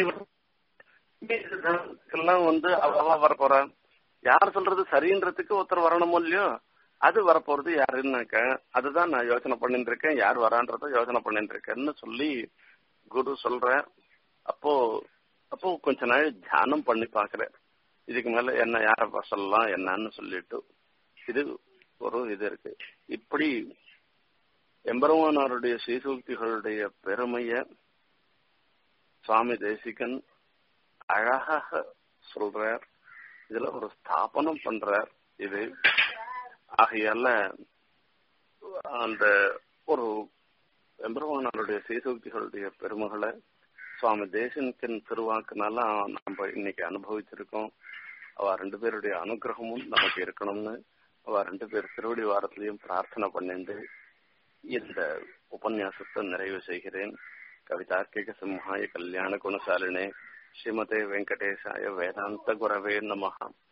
எல்லாம் வந்து அவ வர போறான் யார் சொல்றது சரின்றதுக்கு ஒருத்தர் வரணுமோ இல்லையோ அது வரப்போறது யாருன்னாக்க அதுதான் நான் யோசனை பண்ணிட்டு இருக்கேன் யார் வரான்றத யோசனை பண்ணிட்டு இருக்கேன்னு சொல்லி குரு சொல்றேன் அப்போ அப்போ கொஞ்ச நாள் தியானம் பண்ணி பாக்குறேன் இதுக்கு மேல என்ன யார சொல்லலாம் என்னன்னு சொல்லிட்டு இது ஒரு இது இருக்கு இப்படி எம்பெருமானாருடைய ஸ்ரீசூக்திகளுடைய பெருமைய சுவாமி தேசிகன் அழகாக சொல்றார் இதுல ஒரு ஸ்தாபனம் பண்றார் இது ஆகையால அந்த ஒரு எம்பெருமானாருடைய ஸ்ரீசூக்திகளுடைய பெருமைகளை சுவாமி தேசனின் திருவாக்குனால நம்ம இன்னைக்கு அனுபவிச்சிருக்கோம் அவ ரெண்டு பேருடைய அனுகிரகமும் நமக்கு இருக்கணும்னு அவ ரெண்டு பேர் திருவடி வாரத்திலையும் பிரார்த்தனை பண்ணிட்டு இந்த உபன்யாசத்தை நிறைவு செய்கிறேன் கவிதார்க்கிக சிம்ஹாய கல்யாண குணசாலினே ஸ்ரீமதே வெங்கடேசாய வேதாந்த குரவே நமஹா